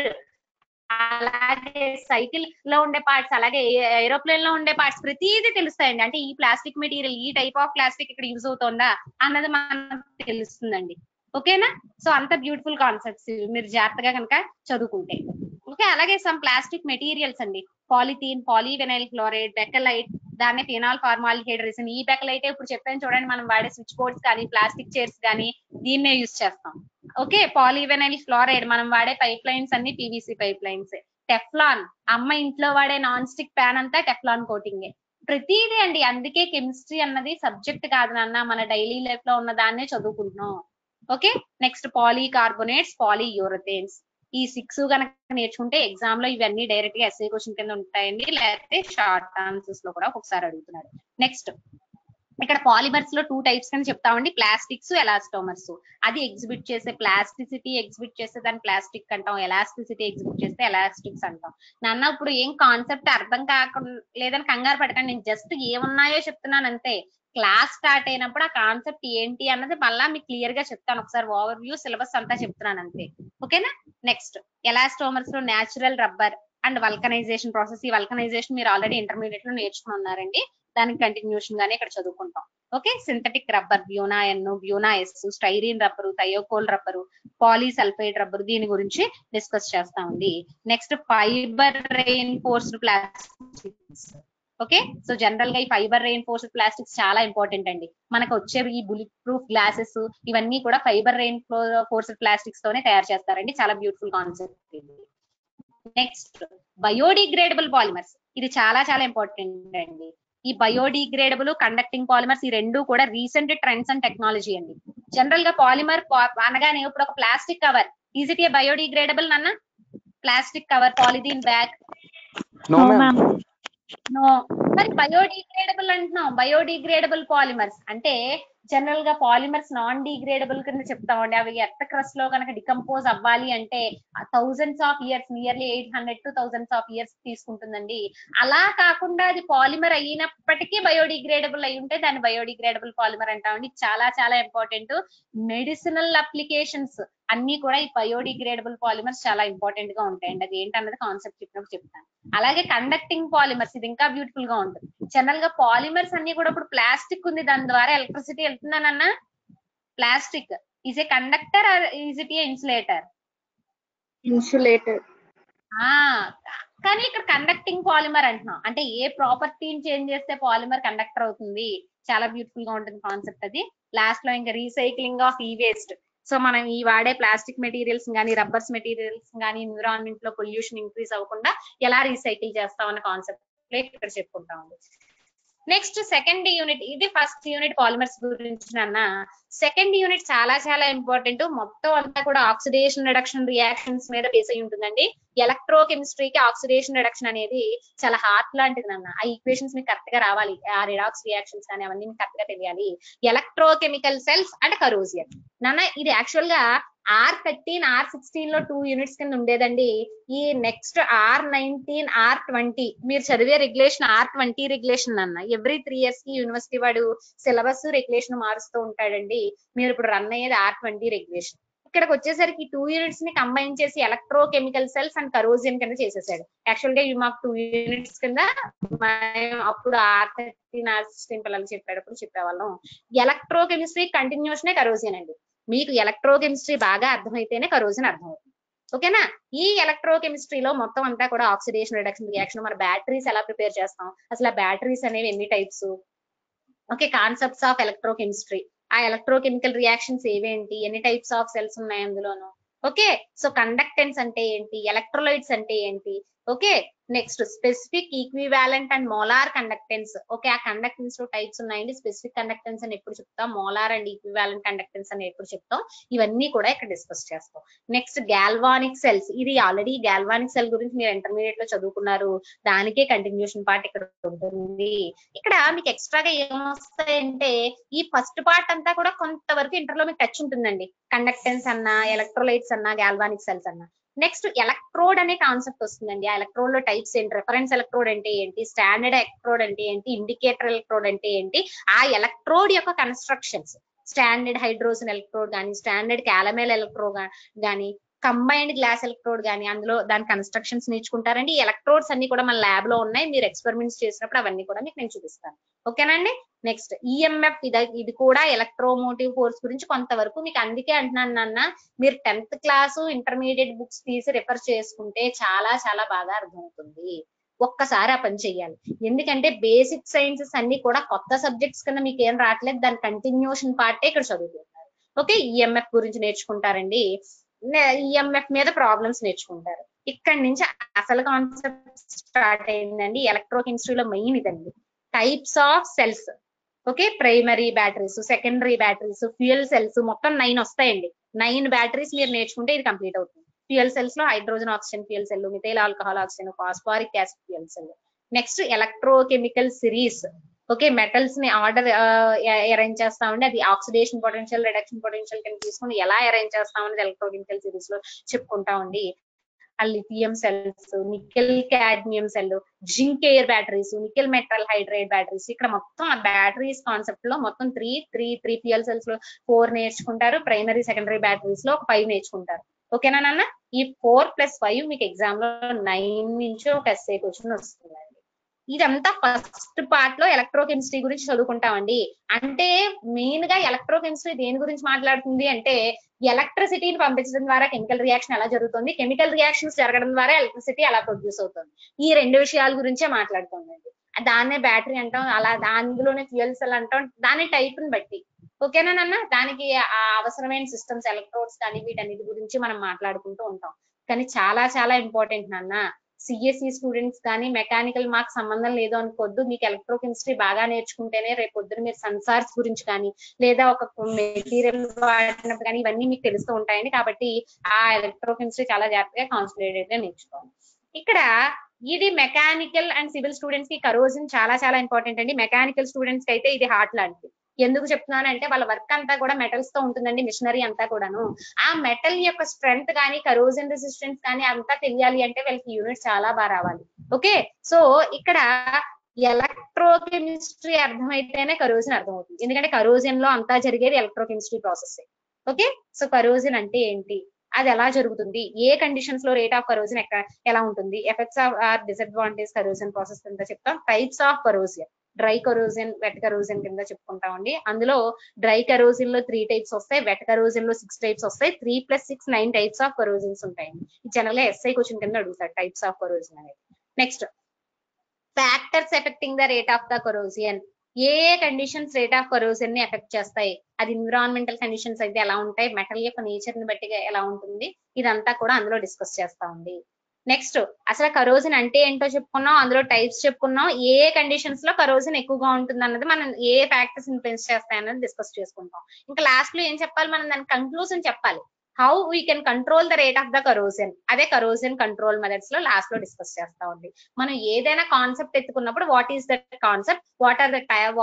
అలాగే సైకిల్ లో ఉండే పార్ట్స్ అలాగే ఏరోప్లేన్ లో ఉండే పార్ట్స్ ప్రతిదీ తెలుస్తాయండి అంటే ఈ ప్లాస్టిక్ మెటీరియల్ ఈ టైప్ ఆఫ్ ప్లాస్టిక్ ఇక్కడ యూజ్ అవుతుందా అన్నది మనకు తెలుస్తుందండి ఓకేనా సో అంత బ్యూటిఫుల్ కాన్సెప్ట్స్ మీరు జాగ్రత్తగా కనుక చదువుకుంటే ఓకే అలాగే సమ్ ప్లాస్టిక్ మెటీరియల్స్ అండి పాలిథీన్ పాలీవెనైల్ క్లోరైడ్ బెకలైట్ దాన్ని ఫినాల్ ఫార్మాలిహైడ్ రిసిన్ ఈ బెకలైట్ ఇప్పుడు చెప్పాను చూడండి మనం వాడే స్విచ్ బోర్డ్స్ కానీ ప్లాస్టిక్ చైర్స్ కానీ దీన్నే యూజ్ చేస్తాం ఓకే పాలీవెనైల్ ఫ్లోరైడ్ మనం వాడే పైప్ లైన్స్ అన్ని పీవీసీ పైప్ లైన్స్ టెఫ్లాన్ అమ్మ ఇంట్లో వాడే నాన్ స్టిక్ ప్యాన్ అంతా టెఫ్లాన్ కోటింగే ప్రతిదీ అండి అందుకే కెమిస్ట్రీ అన్నది సబ్జెక్ట్ కాదు నాన్న మన డైలీ లైఫ్ లో ఉన్న దాన్నే చదువుకుంటున్నాం ఓకే నెక్స్ట్ పాలీకార్బోనేట్స్ పాలీయూరథేన్స్ ఈ సిక్స్ కనుక నేర్చుకుంటే ఎగ్జామ్ లో ఇవన్నీ డైరెక్ట్ గా ఎస్ఏ క్వశ్చన్ కింద ఉంటాయండి లేకపోతే షార్ట్ ఆన్సర్స్ లో కూడా ఒకసారి అడుగుతున్నాడు నెక్స్ట్ ఇక్కడ పాలిమర్స్ లో టూ టైప్స్ కింద చెప్తామండి ప్లాస్టిక్స్ ఎలాస్టోమర్స్ అది ఎగ్జిబిట్ చేసే ప్లాస్టిసిటీ ఎగ్జిబిట్ చేసే దాన్ని ప్లాస్టిక్ అంటాం ఎలాస్టిసిటీ ఎగ్జిబిట్ చేస్తే ఎలాస్టిక్స్ అంటాం నాన్న ఇప్పుడు ఏం కాన్సెప్ట్ అర్థం కాకుండా లేదని కంగారు పడకండి నేను జస్ట్ ఏమున్నాయో చెప్తున్నాను అంతే క్లాస్ స్టార్ట్ అయినప్పుడు ఆ కాన్సెప్ట్ ఏంటి అన్నది మళ్ళా మీకు క్లియర్ గా చెప్తాను ఒకసారి ఓవర్ వ్యూ సిలబస్ అంతా చెప్తున్నాను అంతే ఓకేనా నెక్స్ట్ ఎలాస్టోమర్స్ లో natural rubber and vulcanization process ఈ వల్కనైజేషన్ మీరు ఆల్రెడీ ఇంటర్మీడియట్ లో నేర్చుకుని ఉన్నారండి దానికి కంటిన్యూషన్ గానే ఇక్కడ చదువుకుంటాం okay synthetic rubber Buna N Buna S styrene rubber Thiokol rubber polysulphide rubber దీని గురించి డిస్కస్ చేస్తామండి next fibre reinforced plastics okay so general గా ఈ ఫైబర్ రెయిన్ ఫోర్స్డ్ ప్లాస్టిక్స్ చాలా ఇంపార్టెంట్ అండి మనకు వచ్చే ఈ బుల్లెట్ ప్రూఫ్ గ్లాసెస్ ఇవన్నీ కూడా ఫైబర్ రెయిన్ ఫోర్స్డ్ ప్లాస్టిక్స్ తోనే తయారు చేస్తారండి చాలా బ్యూటిఫుల్ కాన్సెప్ట్ ఇది నెక్స్ట్ బయోడిగ్రేడబుల్ పాలిమర్స్ ఇది చాలా చాలా ఇంపార్టెంట్ అండి ఈ బయోడిగ్రేడబుల్ కండక్టింగ్ పాలిమర్స్ ఈ రెండు కూడా రీసెంట్ ట్రెండ్స్ అండ్ టెక్నాలజీ అండి జనరల్ గా పాలిమర్ అనగానే ఇప్పుడు ఒక plastic cover is it a biodegradable నాన్న plastic cover polythene bag no No, ma'am ma'am. No మరి బయోడిగ్రేడబుల్ అంటున్నాం బయోడిగ్రేడబుల్ పాలిమర్స్ అంటే జనరల్ గా పాలిమర్స్ నాన్ డిగ్రేడబుల్ కింద చెప్తామండి అవి ఎర్త్ క్రస్ట్ లో కనుక డికంపోజ్ అవ్వాలి అంటే thousands of years nearly eight hundred to thousands of years తీసుకుంటుందండి అలా కాకుండా అది పాలిమర్ అయినప్పటికీ బయోడిగ్రేడబుల్ అయి ఉంటే దాన్ని బయోడిగ్రేడబుల్ పాలిమర్ అంటామండి ఇది చాలా చాలా ఇంపార్టెంట్ మెడిసినల్ అప్లికేషన్స్ అన్ని కూడా ఈ బయోడిగ్రేడబుల్ పాలిమర్స్ చాలా ఇంపార్టెంట్ గా ఉంటాయండి అది ఏంటన్నది కాన్సెప్ట్ చెప్పినప్పుడు చెప్తాను అలాగే కండక్టింగ్ పాలిమర్స్ ఇది ఇంకా బ్యూటిఫుల్ గా ఉంటుంది జనరల్ గా పాలిమర్స్ అన్ని కూడా ఇప్పుడు ప్లాస్టిక్ ఉంది దాని ద్వారా ఎలక్ట్రిసిటీ వెళ్తుందనన్న plastic is a conductor or is it a insulator insulator ఆ కానీ ఇక్కడ కండక్టింగ్ పాలిమర్ అంటున్నాం అంటే ఏ ప్రాపర్టీని చేంజ్ చేస్తే పాలిమర్ కండక్టర్ అవుతుంది చాలా బ్యూటిఫుల్ గా ఉంటుంది కాన్సెప్ట్ అది లాస్ట్ లో ఇంకా రీసైక్లింగ్ ఆఫ్ ఈ వేస్ట్ సో మనం ఈ వాడే ప్లాస్టిక్ మెటీరియల్స్ కానీ రబ్బర్స్ మెటీరియల్స్ కానీ ఎన్విరాన్మెంట్ లో పొల్యూషన్ ఇంక్రీజ్ అవ్వకుండా ఎలా రీసైకిల్ చేస్తాం అన్న కాన్సెప్ట్ ఇక్కడ చెప్పుకుంటాం నెక్స్ట్ సెకండ్ యూనిట్ ఇది ఫస్ట్ యూనిట్ పాలిమర్స్ గురించి అన్న సెకండ్ యూనిట్ చాలా చాలా ఇంపార్టెంట్ మొత్తం అంతా కూడా ఆక్సిడేషన్ రిడక్షన్ రియాక్షన్స్ మీద బేస్ అయి ఉంటుందండి ఎలక్ట్రో కెమిస్ట్రీకి ఆక్సిడేషన్ రిడక్షన్ అనేది చాలా హార్ట్ లాంటిది నాన్న ఆ ఈక్వేషన్స్ మీకు కరెక్ట్ గా రావాలి ఆ రిడాక్స్ రియాక్షన్స్ కానీ అవన్నీ మీకు కరెక్ట్ గా తెలియాలి ఎలక్ట్రో కెమికల్ సెల్స్ అంటే కరోజియన్ నాన్న ఇది యాక్చువల్ గా ఆర్ థర్టీన్ ఆర్ సిక్స్టీన్ లో టూ యూనిట్స్ కింద ఉండేదండి ఈ next R nineteen R twenty మీరు చదివే రెగ్యులేషన్ ఆర్ ట్వంటీ రెగ్యులేషన్ అన్న ఎవ్రీ త్రీ ఇయర్స్ కి యూనివర్సిటీ వాడు సిలబస్ రెగ్యులేషన్ మారుస్తూ ఉంటాడండి మీరు ఇప్పుడు రన్ అయ్యేది ఆర్ ట్వంటీ రెగ్యులేషన్ ఇక్కడికి వచ్చేసరికి టూ యూనిట్స్ ని కంబైన్ చేసి electrochemical cells and corrosion కింద చేసేసాడు యాక్చువల్ గా ఇవి మాకు టూ యూనిట్స్ కింద మేము అప్పుడు ఆర్ థర్టీన్ ఆర్ సిక్స్టీన్ పిల్లలు చెప్పేటప్పుడు చెప్పేవాళ్ళం ఎలక్ట్రో కెమిస్ట్రీ కంటిన్యూషన్ కరోజియన్ అండి మీకు ఎలక్ట్రో కెమిస్ట్రీ బాగా అర్థమైతేనే కరోజన్ అర్థమవుతుంది ఓకేనా ఈ ఎలక్ట్రో కెమిస్ట్రీలో మొత్తం అంతా కూడా ఆక్సిడేషన్ రిడక్షన్ రియాక్షన్ మన బ్యాటరీస్ ఎలా ప్రిపేర్ చేస్తాం అసలు ఆ బ్యాటరీస్ అనేవి ఎన్ని types okay concepts of electrochemistry ఆ ఎలక్ట్రో కెమికల్ రియాక్షన్స్ ఏవేంటి ఎన్ని టైప్స్ ఆఫ్ సెల్స్ ఉన్నాయి అందులోను ఓకే సో కండక్టెన్స్ అంటే ఏంటి ఎలక్ట్రోలైట్స్ అంటే ఏంటి okay next specific equivalent and molar conductance okay ఆ కండక్టెన్స్ లో టైప్స్ ఉన్నాయండి స్పెసిఫిక్ కండక్టెన్స్ అని ఎప్పుడు చెప్తాం మోలార్ అండ్ ఈక్వివాలెంట్ కండక్టెన్స్ అని ఎప్పుడు చెప్తాం ఇవన్నీ కూడా ఇక్కడ డిస్కస్ చేస్తాం నెక్స్ట్ గాల్వానిక్ సెల్స్ ఇది ఆల్రెడీ గాల్వానిక్ సెల్ గురించి మీరు ఇంటర్మీడియట్ లో చదువుకున్నారు దానికే కంటిన్యూషన్ పార్ట్ ఇక్కడ ఉంటుంది ఇక్కడ మీకు ఎక్స్ట్రాగా ఏమొస్తాయంటే ఈ ఫస్ట్ పార్ట్ అంతా కూడా కొంతవరకు ఇంటర్ లో మీకు టచ్ ఉంటుందండి కండక్టెన్స్ అన్నా ఎలక్ట్రోలైట్స్ అన్నా గాల్వానిక్ సెల్స్ అన్నా నెక్స్ట్ ఎలక్ట్రోడ్ అనే కాన్సెప్ట్ వస్తుందండి ఆ ఎలక్ట్రోడ్ లో టైప్స్ ఏంటి రెఫరెన్స్ ఎలక్ట్రోడ్ అంటే ఏంటి స్టాండర్డ్ ఎలక్ట్రోడ్ అంటే ఏంటి ఇండికేటర్ ఎలక్ట్రోడ్ అంటే ఏంటి ఆ ఎలక్ట్రోడ్ యొక్క కన్స్ట్రక్షన్స్ స్టాండర్డ్ హైడ్రోజన్ ఎలక్ట్రోడ్ కానీ స్టాండర్డ్ క్యాలమెల్ ఎలక్ట్రోడ్ కానీ కంబైన్డ్ గ్లాస్ ఎలక్ట్రోడ్ కానీ అందులో దాని కన్స్ట్రక్షన్స్ నేర్చుకుంటారండి ఈ ఎలక్ట్రోడ్స్ అన్ని కూడా మన ల్యాబ్ లో ఉన్నాయి మీరు ఎక్స్పెరిమెంట్స్ చేసినప్పుడు అవన్నీ కూడా మీకు నేను చూపిస్తాను ఓకేనండి నెక్స్ట్ ఈఎంఎఫ్ ఇది ఇది కూడా ఎలక్ట్రోమోటివ్ ఫోర్స్ గురించి కొంతవరకు మీకు అందుకే అంటున్నాను నాన్న మీరు టెన్త్ క్లాస్ ఇంటర్మీడియట్ బుక్స్ తీసి రిఫర్ చేసుకుంటే చాలా చాలా బాగా అర్థమవుతుంది ఒక్కసారి ఆ పని చెయ్యాలి ఎందుకంటే బేసిక్ సైన్సెస్ అన్ని కూడా కొత్త సబ్జెక్ట్స్ కింద మీకు ఏం రావట్లేదు దాని కంటిన్యూషన్ పార్టే ఇక్కడ చదువుతున్నారు ఓకే ఈఎంఎఫ్ గురించి నేర్చుకుంటారండి ఈఎంఎఫ్ మీద ప్రాబ్లమ్స్ నేర్చుకుంటారు ఇక్కడ నుంచి అసలు కాన్సెప్ట్ స్టార్ట్ అయిందండి ఎలక్ట్రో కెమిస్ట్రీలో మెయిన్ ఇదండి types of cells okay primary batteries secondary batteries fuel cells మొత్తం నైన్ వస్తాయండి నైన్ బ్యాటరీస్ మీరు నేర్చుకుంటే ఇది కంప్లీట్ అవుతుంది ఫ్యూయల్ సెల్స్ లో hydrogen oxygen fuel cell methyl alcohol oxygen phosphoric acid fuel cell next electrochemical series okay metals ని ఆర్డర్ అరేంజ్ చేస్తామండి అది ఆక్సిడేషన్ పొటెన్షియల్ రిడక్షన్ పొటెన్షియల్ కింద తీసుకుని ఎలా అరేంజ్ చేస్తామని ఎలక్ట్రోకెమికల్ సిరీస్ లో చెప్పుకుంటామండి ఆ lithium cells nickel cadmium cell zinc air batteries nickel metal hydrate batteries ఇక్కడ మొత్తం ఆ బ్యాటరీస్ కాన్సెప్ట్ లో మొత్తం three three three fuel cells లో ఫోర్ నేర్చుకుంటారు ప్రైమరీ సెకండరీ బ్యాటరీస్ లో ఒక ఫైవ్ నేర్చుకుంటారు ఓకేనా నాన్న ఈ ఫోర్ ప్లస్ ఫైవ్ మీకు ఎగ్జామ్ లో నైన్ నుంచి ఒక ఎస్ఏ క్వశ్చన్ వస్తుందండి ఇదంతా ఫస్ట్ పార్ట్ లో ఎలక్ట్రోకెమిస్ట్రీ గురించి చదువుకుంటామండి అంటే మెయిన్ గా ఎలక్ట్రోకెమిస్ట్రీ దేని గురించి మాట్లాడుతుంది అంటే ఎలక్ట్రిసిటీని పంపించడం ద్వారా కెమికల్ రియాక్షన్ ఎలా జరుగుతుంది కెమికల్ రియాక్షన్స్ జరగడం ద్వారా ఎలక్ట్రిసిటీ ఎలా ప్రొడ్యూస్ అవుతుంది ఈ రెండు విషయాల గురించే మాట్లాడుతుందండి దాన్నే బ్యాటరీ అంటాం అలా అందులోనే ఫ్యూయల్ సెల్ అంటాం దాని టైప్ ని బట్టి ఓకేనా నాన్న దానికి ఆ అవసరమైన సిస్టమ్స్ ఎలక్ట్రోడ్స్ కానీ వీటన్నిటి గురించి మనం మాట్లాడుకుంటూ ఉంటాం కానీ చాలా చాలా ఇంపార్టెంట్ నాన్న సిఎస్సి స్టూడెంట్స్ కానీ మెకానికల్ మాకు సంబంధం లేదు అనుకోవద్దు మీకు ఎలక్ట్రోకెమిస్ట్రీ బాగా నేర్చుకుంటేనే రేపు పొద్దున మీరు సెన్సార్స్ గురించి కానీ లేదా ఒక మెటీరియల్ వాడినప్పుడు కానీ ఇవన్నీ మీకు తెలుస్తూ ఉంటాయండి కాబట్టి ఆ ఎలక్ట్రోకెమిస్ట్రీ చాలా జాగ్రత్తగా కాన్సన్ట్రేటెడ్ గా నేర్చుకోవాలి ఇక్కడ ఇది మెకానికల్ అండ్ సివిల్ స్టూడెంట్స్ కి కరోజన్ చాలా చాలా ఇంపార్టెంట్ అండి మెకానికల్ స్టూడెంట్స్ కి అయితే ఇది హార్ట్ లాంటిది ఎందుకు చెప్తున్నానంటే వాళ్ళ వర్క్ అంతా కూడా మెటల్స్ తో ఉంటుందండి మిషనరీ అంతా కూడాను ఆ మెటల్ యొక్క స్ట్రెంగ్త్ కానీ కరోజన్ రెసిస్టెన్స్ కానీ అంతా తెలియాలి అంటే వీళ్ళకి యూనిట్ చాలా బాగా రావాలి ఓకే సో ఇక్కడ ఎలక్ట్రోకెమిస్ట్రీ అర్థమైతేనే కరోజన్ అర్థమవుతుంది ఎందుకంటే కరోజన్ లో అంతా జరిగేది electrochemistry process okay so corrosion అంటే ఏంటి అది ఎలా జరుగుతుంది ఏ కండిషన్స్ లో రేట్ ఆఫ్ కరోజన్ ఎక్కడ ఎలా ఉంటుంది effects of or disadvantage corrosion process కింద చెప్తాం types of corrosion dry corrosion wet corrosion కింద చెప్పుకుంటామండి అందులో డ్రై కరోజన్ లో త్రీ టైప్స్ వస్తాయి వెట్ కరోజన్ లో సిక్స్ టైప్స్ వస్తాయి three plus six nine types of corrosions ఉంటాయండి జనరల్ గా ఎస్ఐ క్వశ్చన్ కింద అడుగుతారు టైప్స్ ఆఫ్ కరోజన్ అనేది next factors affecting the rate of the corrosion ఏ ఏ కండిషన్స్ రేట్ ఆఫ్ కరోజన్ ని ఎఫెక్ట్ చేస్తాయి అది ఎన్విరాన్మెంటల్ కండిషన్స్ అయితే ఎలా ఉంటాయి మెటల్ యొక్క నేచర్ ని బట్టి ఎలా ఉంటుంది ఇదంతా కూడా అందులో డిస్కస్ చేస్తా ఉంది నెక్స్ట్ అసలు కరోజన్ అంటే ఏంటో చెప్పుకున్నాం అందులో టైప్స్ చెప్పుకున్నాం ఏ ఏ కండిషన్స్ లో కరోజన్ ఎక్కువగా ఉంటుంది అన్నది మనం ఏ ఫ్యాక్టర్స్ ఇన్ఫ్లుయెన్స్ చేస్తాయి అన్నది డిస్కస్ చేసుకుంటాం ఇంకా లాస్ట్ లో ఏం చెప్పాలి మనం దాని కంక్లూజన్ చెప్పాలి how we can control the rate of the corrosion అదే కరోజన్ కంట్రోల్ మెథడ్స్ లో లాస్ట్ లో డిస్కస్ చేస్తా ఉంది మనం ఏదైనా కాన్సెప్ట్ ఎత్తుకున్నప్పుడు what is that concept what are the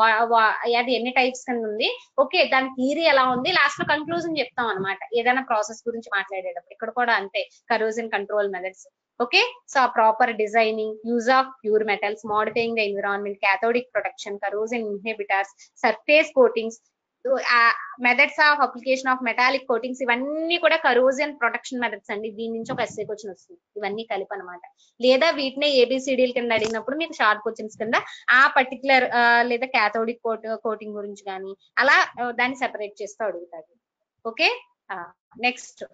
అది ఎన్ని టైప్స్ కింద ఉంది ఓకే దాని థియరీ ఎలా ఉంది లాస్ట్ లో కంక్లూజన్ చెప్తాం అనమాట ఏదైనా ప్రాసెస్ గురించి మాట్లాడేటప్పుడు ఇక్కడ కూడా అంతే corrosion control methods okay so proper designing use of pure metals modifying the environment cathodic protection corrosion inhibitors surface coatings methods of application of metallic coatings ఇవన్నీ కూడా కరోజన్ ప్రొటెక్షన్ మెథడ్స్ అండి దీని నుంచి ఒక ఎస్ఏ క్వశ్చన్ వస్తుంది ఇవన్నీ కలిపి అనమాట లేదా వీటినే ఏబిసిడీల కింద అడిగినప్పుడు మీకు షార్ట్ క్వశ్చన్స్ కింద ఆ పర్టికులర్ లేదా క్యాథోడిక్ కోట్ కోటింగ్ గురించి కానీ అలా ఆ, దాన్ని సెపరేట్ చేస్తూ అడుగుతాడు okay next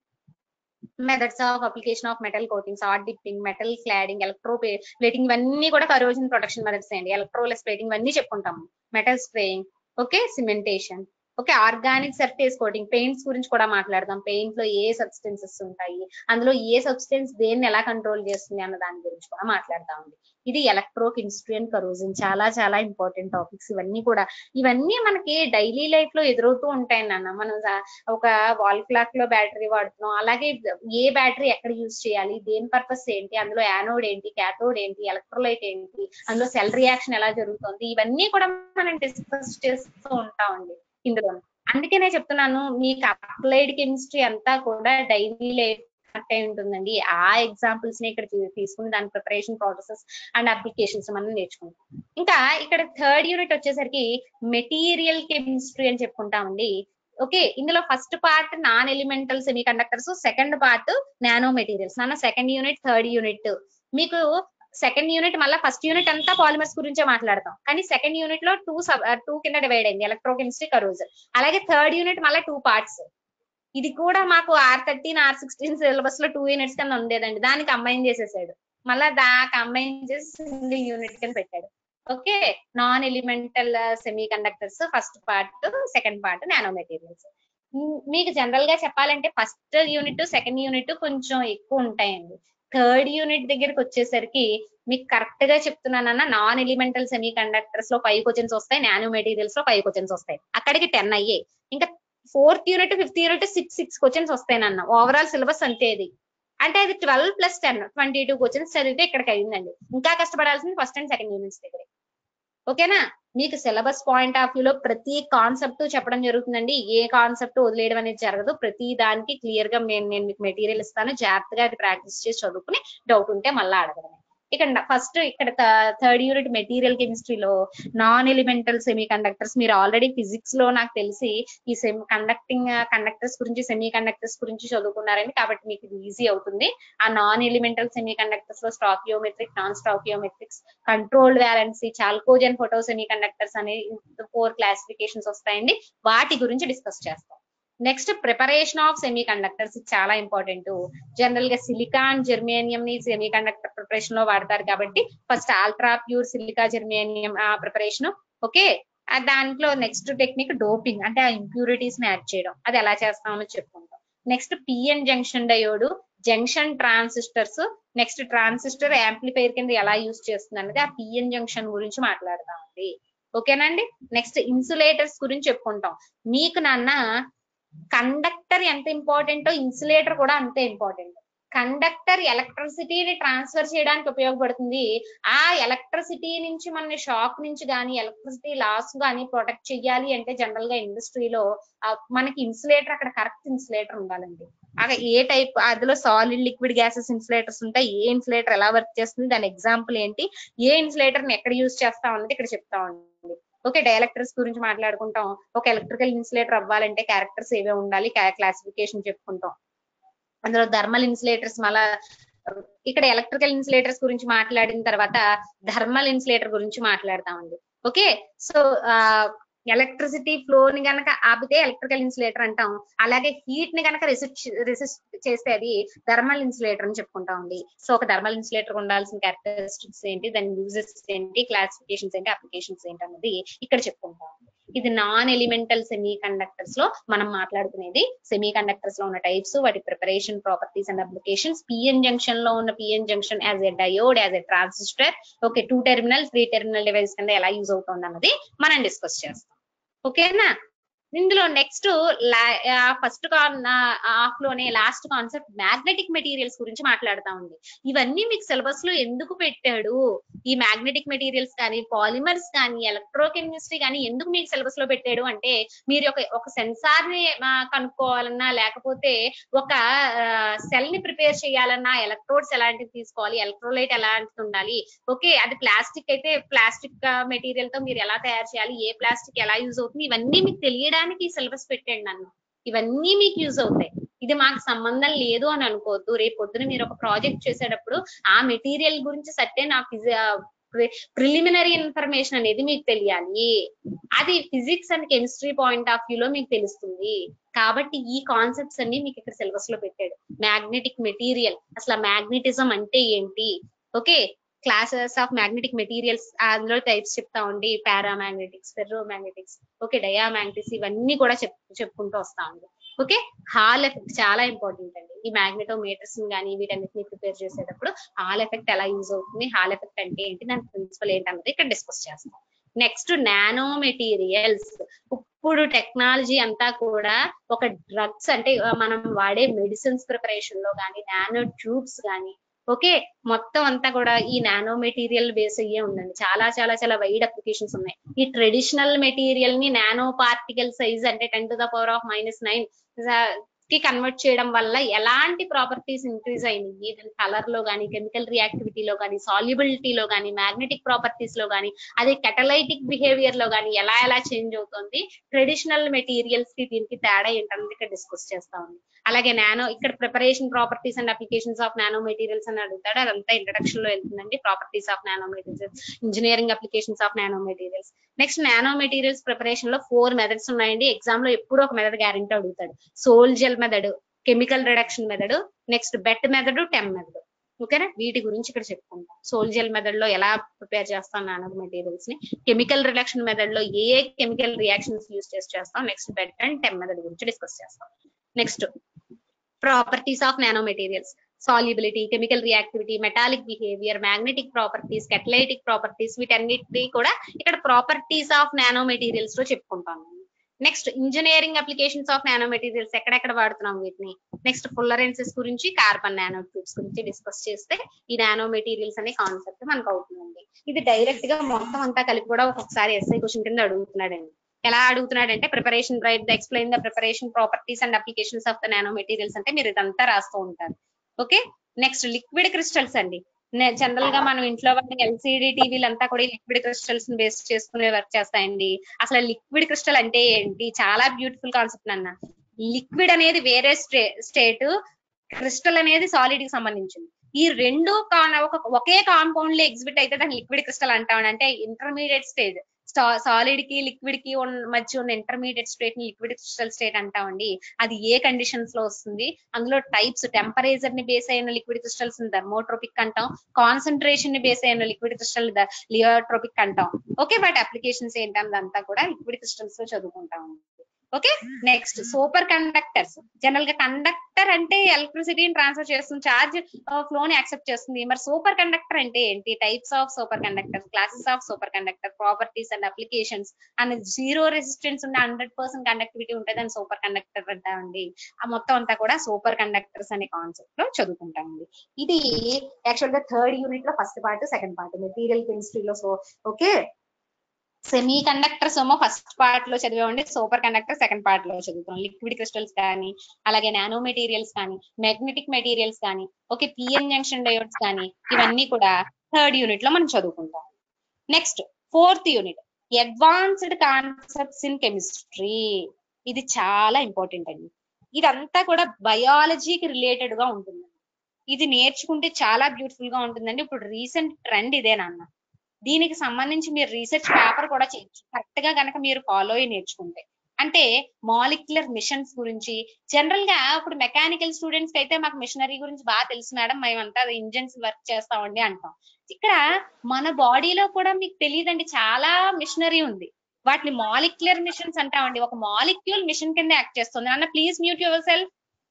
methods of application of metal coatings hot dipping metal cladding electroplating ఇవన్నీ కూడా కరోజన్ ప్రొటెక్షన్ మెథడ్స్ అండి ఎలక్ట్రోలెస్ ప్లేటింగ్ ఇవన్నీ చెప్పుకుంటాము metal spraying okay cementation okay organic surface coating paints గురించి కూడా మాట్లాడదాం పెయింట్ లో ఏ సబ్స్టెన్సెస్ ఉంటాయి అందులో ఏ సబ్స్టెన్స్ దేన్ని ఎలా కంట్రోల్ చేస్తుంది అన్న దాని గురించి కూడా మాట్లాడతా ఉంది ఇది ఎలక్ట్రో కెమిస్ట్రీ అండ్ కరోజన్ చాలా చాలా ఇంపార్టెంట్ టాపిక్స్ ఇవన్నీ కూడా ఇవన్నీ మనకి డైలీ లైఫ్ లో ఎదురవుతూ ఉంటాయి నాన్న మనం జా- ఒక వాల్ క్లాక్ లో బ్యాటరీ వాడుతున్నాం అలాగే ఏ బ్యాటరీ ఎక్కడ యూజ్ చేయాలి దేని పర్పస్ ఏంటి అందులో యానోడ్ ఏంటి క్యాథోడ్ ఏంటి ఎలక్ట్రోలైట్ ఏంటి అందులో సెల్ రియాక్షన్ ఎలా జరుగుతుంది ఇవన్నీ కూడా మనం డిస్కస్ చేస్తూ ఉంటామండి ఇందులో అందుకే నేను చెప్తున్నాను మీకు అప్లైడ్ కెమిస్ట్రీ అంతా కూడా డైలీ లైఫ్ అయి ఉంటుందండి ఆ ఎగ్జాంపుల్స్ ని ఇక్కడ తీ- తీసుకుని దాని ప్రిపరేషన్ ప్రాసెసెస్ అండ్ అప్లికేషన్స్ మనం నేర్చుకుంటాం ఇంకా ఇక్కడ థర్డ్ యూనిట్ వచ్చేసరికి మెటీరియల్ కెమిస్ట్రీ అని చెప్పుకుంటామండి ఓకే ఇందులో first part non elemental semiconductors second part nanomaterials నాన్న సెకండ్ యూనిట్ థర్డ్ యూనిట్ మీకు సెకండ్ యూనిట్ మళ్ళీ ఫస్ట్ యూనిట్ అంతా పాలిమర్స్ గురించే మాట్లాడతాం కానీ సెకండ్ యూనిట్ లో టూ సబ్ టూ కింద డివైడ్ అయింది ఎలక్ట్రోకెమిస్ట్రీ కరోజన్ అలాగే థర్డ్ యూనిట్ మళ్ళీ టూ పార్ట్స్ ఇది కూడా మాకు R thirteen R sixteen syllabus లో టూ యూనిట్స్ కింద ఉండేదండి దానికి కంబైన్ చేసేసాడు మళ్ళీ దా కంబైన్ చేసి సింగిల్ యూనిట్ కింద పెట్టాడు okay non elemental semiconductors first part second part nanomaterials మీకు జనరల్ గా చెప్పాలంటే ఫస్ట్ యూనిట్ సెకండ్ యూనిట్ కొంచెం ఎక్కువ ఉంటాయండి థర్డ్ యూనిట్ దగ్గరికి వచ్చేసరికి మీకు కరెక్ట్ గా చెప్తున్నానన్న నాన్ ఎలిమెంటల్ సెమీ కండక్టర్స్ లో ఫైవ్ క్వశ్చన్స్ వస్తాయి నానో మెటీరియల్స్ లో ఫైవ్ క్వశ్చన్స్ వస్తాయి అక్కడికి టెన్ అయ్యాయి ఇంకా fourth unit fifth unit six six questions వస్తాయి నాన్న ఓవరాల్ సిలబస్ అంతే ఇది అంటే అది twelve plus ten twenty two questions చదివితే ఇక్కడికి అయిందండి ఇంకా కష్టపడాల్సింది ఫస్ట్ అండ్ సెకండ్ యూనిట్స్ దగ్గర ఓకేనా మీకు సిలబస్ పాయింట్ ఆఫ్ వ్యూ లో ప్రతి కాన్సెప్ట్ చెప్పడం జరుగుతుందండి ఏ కాన్సెప్ట్ వదిలేయడం అనేది జరగదు ప్రతి దానికి క్లియర్ గా నేను నేను మీకు మెటీరియల్ ఇస్తాను జాగ్రత్తగా అది ప్రాక్టీస్ చేసి చదువుకుని డౌట్ ఉంటే మళ్ళీ అడగడమే ఇక్కడ ఫస్ట్ ఇక్కడ థర్డ్ యూనిట్ మెటీరియల్ కెమిస్ట్రీలో నాన్ ఎలిమెంటల్ సెమీ కండక్టర్స్ మీరు ఆల్రెడీ ఫిజిక్స్ లో నాకు తెలిసి ఈ సెమీ కండక్టింగ్ కండక్టర్స్ గురించి సెమీ కండక్టర్స్ గురించి చదువుకున్నారని కాబట్టి మీకు ఇది ఈజీ అవుతుంది ఆ నాన్ ఎలిమెంటల్ సెమీ కండక్టర్స్ లో stoichiometric non stoichiometrics controlled valency chalcogen photo semiconductors అనే ఫోర్ క్లాసిఫికేషన్స్ వస్తాయండి వాటి గురించి డిస్కస్ చేస్తాం next preparation of semiconductors చాలా ఇంపార్టెంట్ జనరల్ గా సిలికాన్ జెర్మేనియం ని సెమీ కండక్టర్ ప్రిపరేషన్ లో వాడతారు కాబట్టి first ultra pure silica germanium ఆ ప్రిపరేషన్ ఓకే దాంట్లో నెక్స్ట్ టెక్నిక్ డోపింగ్ అంటే ఆ ఇంప్యూరిటీస్ ని యాడ్ చేయడం అది ఎలా చేస్తామో చెప్పుకుంటాం next PN junction diode junction transistors next transistor amplifier కింద ఎలా యూస్ చేస్తుంది అనేది ఆ పిఎన్ జంక్షన్ గురించి మాట్లాడతామండి ఓకేనండి నెక్స్ట్ ఇన్సులేటర్స్ గురించి చెప్పుకుంటాం మీకు నాన్న కండక్టర్ ఎంత ఇంపార్టెంటో ఇన్సులేటర్ కూడా అంతే ఇంపార్టెంట్ కండక్టర్ ఎలక్ట్రిసిటీని ట్రాన్స్ఫర్ చేయడానికి ఉపయోగపడుతుంది ఆ ఎలక్ట్రిసిటీ నుంచి మన షాక్ నుంచి కానీ ఎలక్ట్రిసిటీ లాస్ కానీ ప్రొటెక్ట్ చెయ్యాలి అంటే జనరల్ గా ఇండస్ట్రీలో మనకి ఇన్సులేటర్ అక్కడ కరెక్ట్ ఇన్సులేటర్ ఉండాలండి అక్కడ ఏ టైప్ అందులో సాలిడ్ లిక్విడ్ గ్యాసెస్ ఇన్సులేటర్స్ ఉంటాయి ఏ ఇన్సులేటర్ ఎలా వర్క్ చేస్తుంది దాని ఎగ్జాంపుల్ ఏంటి ఏ ఇన్సులేటర్ ని ఎక్కడ యూజ్ చేస్తాం అన్నది ఇక్కడ చెప్తా ఉండండి ఓకే డైఎలక్టర్స్ గురించి మాట్లాడుకుంటాం ఒక ఎలక్ట్రికల్ ఇన్సులేటర్ అవ్వాలంటే క్యారెక్టర్స్ ఏవే ఉండాలి క్లాసిఫికేషన్ చెప్పుకుంటాం అందులో థర్మల్ ఇన్సులేటర్స్ మళ్ళా ఇక్కడ ఎలక్ట్రికల్ ఇన్సులేటర్స్ గురించి మాట్లాడిన తర్వాత థర్మల్ ఇన్సులేటర్ గురించి మాట్లాడతామండి ఓకే సో ఎలక్ట్రిసిటీ ఫ్లో ని గనక ఆపితే ఎలక్ట్రికల్ ఇన్సులేటర్ అంటాం అలాగే హీట్ ని గనక రెసిస్ట్ రెసిస్ట్ చేస్తే అది థర్మల్ ఇన్సులేటర్ అని చెప్పుకుంటామండి సో ఒక థర్మల్ ఇన్సులేటర్ ఉండాల్సిన క్యారెక్టరిస్టిక్స్ ఏంటి దాని యూజెస్ ఏంటి క్లాసిఫికేషన్స్ ఏంటి అప్లికేషన్స్ ఏంటి అన్నది ఇక్కడ చెప్పుకుంటాం ఇది నాన్ ఎలిమెంటల్ సెమీ కండక్టర్స్ లో మనం మాట్లాడుకునేది సెమీ కండక్టర్స్ లో ఉన్న టైప్స్ వాటి preparation properties and applications PN junction లో ఉన్న PN junction as a diode as a transistor okay two terminal three terminal device కింద ఎలా యూజ్ అవుతుంది అన్నది మనం డిస్కస్ చేస్తాం ఓకేనా ఇందులో నెక్స్ట్ ఫస్ట్ హాఫ్ లోనే లాస్ట్ కాన్సెప్ట్ మ్యాగ్నెటిక్ మెటీరియల్స్ గురించి మాట్లాడుతా ఉంది ఇవన్నీ మీకు సిలబస్ లో ఎందుకు పెట్టాడు ఈ మ్యాగ్నెటిక్ మెటీరియల్స్ కానీ పాలిమర్స్ కానీ ఎలక్ట్రోకెమిస్ట్రీ కానీ ఎందుకు మీకు సిలబస్ లో పెట్టాడు అంటే మీరు ఒక ఒక సెన్సార్ ని ఆ, కనుక్కోవాలన్నా లేకపోతే ఒక సెల్ ని ప్రిపేర్ చేయాలన్నా ఎలక్ట్రోడ్స్ ఎలాంటివి తీసుకోవాలి ఎలక్ట్రోలైట్ ఎలాంటిది ఉండాలి ఓకే అది ప్లాస్టిక్ అయితే ప్లాస్టిక్ మెటీరియల్ తో మీరు ఎలా తయారు చేయాలి ఏ ప్లాస్టిక్ ఎలా యూజ్ అవుతుంది ఇవన్నీ మీకు తెలియడానికి సిలబస్ పెట్టండి నన్ను ఇవన్నీ మీకు యూజ్ అవుతాయి ఇది మాకు సంబంధం లేదు అని అనుకోవద్దు రేపు పొద్దున మీరు ఒక ప్రాజెక్ట్ చేసేటప్పుడు ఆ మెటీరియల్ గురించి సట్టే నా ప్రిలిమినరీ ఇన్ఫర్మేషన్ అనేది మీకు తెలియాలి అది physics and chemistry point of view లో మీకు తెలుస్తుంది కాబట్టి ఈ కాన్సెప్ట్స్ అన్ని మీకు ఇక్కడ సిలబస్ లో పెట్టాడు మ్యాగ్నెటిక్ మెటీరియల్ అసలు మ్యాగ్నెటిజం అంటే ఏంటి okay classes of magnetic materials అందులో టైప్స్ చెప్తా ఉండి పారామాగ్నెటిక్స్ ఫెర్రోమాగ్నెటిక్స్ ఓకే డయామాగ్నెటిక్స్ ఇవన్నీ కూడా చెప్ చెప్పుకుంటూ వస్తా ఉంది ఓకే హాల్ ఎఫెక్ట్ చాలా ఇంపార్టెంట్ అండి ఈ మ్యాగ్నెటోమీటర్స్ కానీ వీటన్నిటిని ప్రిపేర్ చేసేటప్పుడు హాల్ ఎఫెక్ట్ ఎలా యూజ్ అవుతుంది హాల్ ఎఫెక్ట్ అంటే ఏంటి దాని ప్రిన్సిపల్ ఏంటి అన్నది ఇక్కడ డిస్కస్ చేస్తాం నెక్స్ట్ నానో మెటీరియల్స్ ఇప్పుడు టెక్నాలజీ అంతా కూడా ఒక డ్రగ్స్ అంటే ఆ, మనం వాడే మెడిసిన్స్ ప్రిపరేషన్ లో కానీ నానో ట్యూబ్స్ కానీ ఓకే మొత్తం అంతా కూడా ఈ నానో మెటీరియల్ బేస్ అయ్యే ఉందండి చాలా చాలా చాలా వైడ్ అప్లికేషన్స్ ఉన్నాయి ఈ ట్రెడిషనల్ మెటీరియల్ ని నానో పార్టికల్ సైజ్ అంటే ten to the power of minus nine కి కన్వర్ట్ చేయడం వల్ల ఎలాంటి ప్రాపర్టీస్ ఇంక్రీజ్ అయినాయి కలర్ లో కానీ కెమికల్ రియాక్టివిటీలో కానీ సాల్యుబిలిటీలో కానీ మ్యాగ్నెటిక్ ప్రాపర్టీస్ లో కానీ అదే కెటలైటిక్ బిహేవియర్ లో కానీ ఎలా ఎలా చేంజ్ అవుతుంది ట్రెడిషనల్ మెటీరియల్స్ కి దీనికి తేడా ఏంటన్నది ఇక్కడ డిస్కస్ చేస్తా ఉంది అలాగే నానో ఇక్కడ preparation properties and applications of nanomaterials అని అడుగుతాడు అదంతా ఇంట్రడక్షన్ లో వెళ్తుందండి properties of nanomaterials engineering applications of nanomaterials next nanomaterials preparation లో ఫోర్ మెథడ్స్ ఉన్నాయండి ఎగ్జామ్ లో ఎప్పుడూ ఒక మెథడ్ గ్యారెంటీ అడుగుతాడు sol gel method chemical reduction method next BET method TEM method ఓకేనా వీటి గురించి ఇక్కడ చెప్పుకుంటాం సోల్ జెల్ మెథడ్ లో ఎలా ప్రిపేర్ చేస్తాం నానో మెటీరియల్స్ ని కెమికల్ రిడక్షన్ మెథడ్ లో ఏ ఏ కెమికల్ రియాక్షన్స్ యూస్ చేసి చేస్తాం next BET and TEM method గురించి డిస్కస్ చేస్తాం next properties of nanomaterials solubility chemical reactivity metallic behaviour magnetic properties catalytic properties వీటన్నిటిని కూడా ఇక్కడ ప్రాపర్టీస్ ఆఫ్ నానో మెటీరియల్స్ లో చెప్పుకుంటాం next engineering applications of nanomaterials ఎక్కడెక్కడ వాడుతున్నాం వీటిని నెక్స్ట్ ఫుల్లరెన్సెస్ గురించి కార్బన్ నానో ట్యూబ్స్ గురించి డిస్కస్ చేస్తే ఈ నానో మెటీరియల్స్ అనే కాన్సెప్ట్ మనకు అవుతుందండి ఇది డైరెక్ట్ గా మొత్తం అంతా కలిపి కూడా ఒక్కొక్కసారి ఎస్ఐ క్వశ్చన్ కింద అడుగుతున్నాడండి ఎలా అడుగుతున్నాడంటే preparation write the explain the preparation properties and applications of the nanomaterials అంటే మీరు ఇదంతా రాస్తూ ఉంటారు ఓకే నెక్స్ట్ లిక్విడ్ క్రిస్టల్స్ అండి జనరల్ గా మనం ఇంట్లో వాడిన ఎల్సిడి టీవీలు అంతా కూడా లిక్విడ్ క్రిస్టల్స్ ని బేస్ చేసుకునే వర్క్ చేస్తాయండి అసలు లిక్విడ్ క్రిస్టల్ అంటే ఏంటి చాలా బ్యూటిఫుల్ కాన్సెప్ట్ అన్న లిక్విడ్ అనేది వేరే స్టే స్టేట్ క్రిస్టల్ అనేది సాలిడ్ కి సంబంధించింది ఈ రెండు కాన్- ఒక ఒకే కాంపౌండ్ లో ఎగ్జిబిట్ అయితే దాన్ని లిక్విడ్ క్రిస్టల్ అంటాం అంటే ఇంటర్మీడియట్ స్టేజ్ సాలిడ్ కి లిక్విడ్ కి ఉన్న మధ్య ఉన్న ఇంటర్మీడియట్ స్టేట్ ని లిక్విడ్ క్రిస్టల్ స్టేట్ అంటామండి అది ఏ కండిషన్స్ లో వస్తుంది అందులో టైప్స్ టెంపరేచర్ ని బేస్ అయిన లిక్విడ్ క్రిస్టల్స్ థర్మోట్రోపిక్ అంటాం కాన్సన్ట్రేషన్ ని బేస్ అయిన లిక్విడ్ క్రిస్టల్ లియోట్రోపిక్ అంటాం ఓకే వాటి అప్లికేషన్స్ ఏంటన్నదంతా కూడా లిక్విడ్ క్రిస్టల్స్ లో చదువుకుంటాం okay next superconductors general గా కండక్టర్ అంటే ఎలక్ట్రిసిటీని ట్రాన్స్ఫర్ చేస్తుంది చార్జ్ ఫ్లో ని యాక్సెప్ట్ చేస్తుంది మరి సూపర్ కండక్టర్ అంటే ఏంటి types of superconductor classes of superconductor properties and applications and zero resistance ఉండే హండ్రెడ్ పర్సెంట్ కండక్టివిటీ ఉంటే దాన్ని సూపర్ కండక్టర్ అంటామండి ఆ మొత్తం అంతా కూడా సూపర్ కండక్టర్స్ అనే కాన్సెప్ట్ లో చదువుకుంటామండి ఇది యాక్చువల్ గా థర్డ్ యూనిట్ లో first part second part material కెమిస్ట్రీలో సో ఓకే సెమీ కండక్టర్స్ ఏమో ఫస్ట్ పార్ట్ లో చదివామండి సూపర్ కండక్టర్ సెకండ్ పార్ట్ లో చదువుతాం లిక్విడ్ క్రిస్టల్స్ కానీ అలాగే నానో మెటీరియల్స్ కానీ మ్యాగ్నెటిక్ మెటీరియల్స్ కానీ ఓకే పిఎన్ జంక్షన్ డయోడ్స్ కానీ ఇవన్నీ కూడా థర్డ్ యూనిట్ లో మనం చదువుకుంటాం next fourth unit advanced concepts in chemistry ఇది చాలా ఇంపార్టెంట్ అండి ఇదంతా కూడా బయాలజీకి రిలేటెడ్ గా ఉంటుంది ఇది నేర్చుకుంటే చాలా బ్యూటిఫుల్ గా ఉంటుందండి ఇప్పుడు రీసెంట్ ట్రెండ్ ఇదేనన్న దీనికి సంబంధించి మీరు రీసెర్చ్ పేపర్ కూడా చేయొచ్చు కరెక్ట్ గా గనక మీరు ఫాలో అయ్యి నేర్చుకుంటే అంటే మాలిక్యులర్ మిషన్స్ గురించి జనరల్ గా ఇప్పుడు మెకానికల్ స్టూడెంట్స్ కి అయితే మాకు మిషనరీ గురించి బాగా తెలుసు మేడం మేమంతా ఇంజన్స్ వర్క్ చేస్తామండి అంటాం ఇక్కడ మన బాడీలో కూడా మీకు తెలియదండి చాలా మిషనరీ ఉంది వాటిని మాలిక్యులర్ మిషన్స్ అంటామండి ఒక మాలిక్యూల్ మిషన్ కింద యాక్ట్ చేస్తుంది అన్న ప్లీజ్ మ్యూట్ యువర్ సెల్ఫ్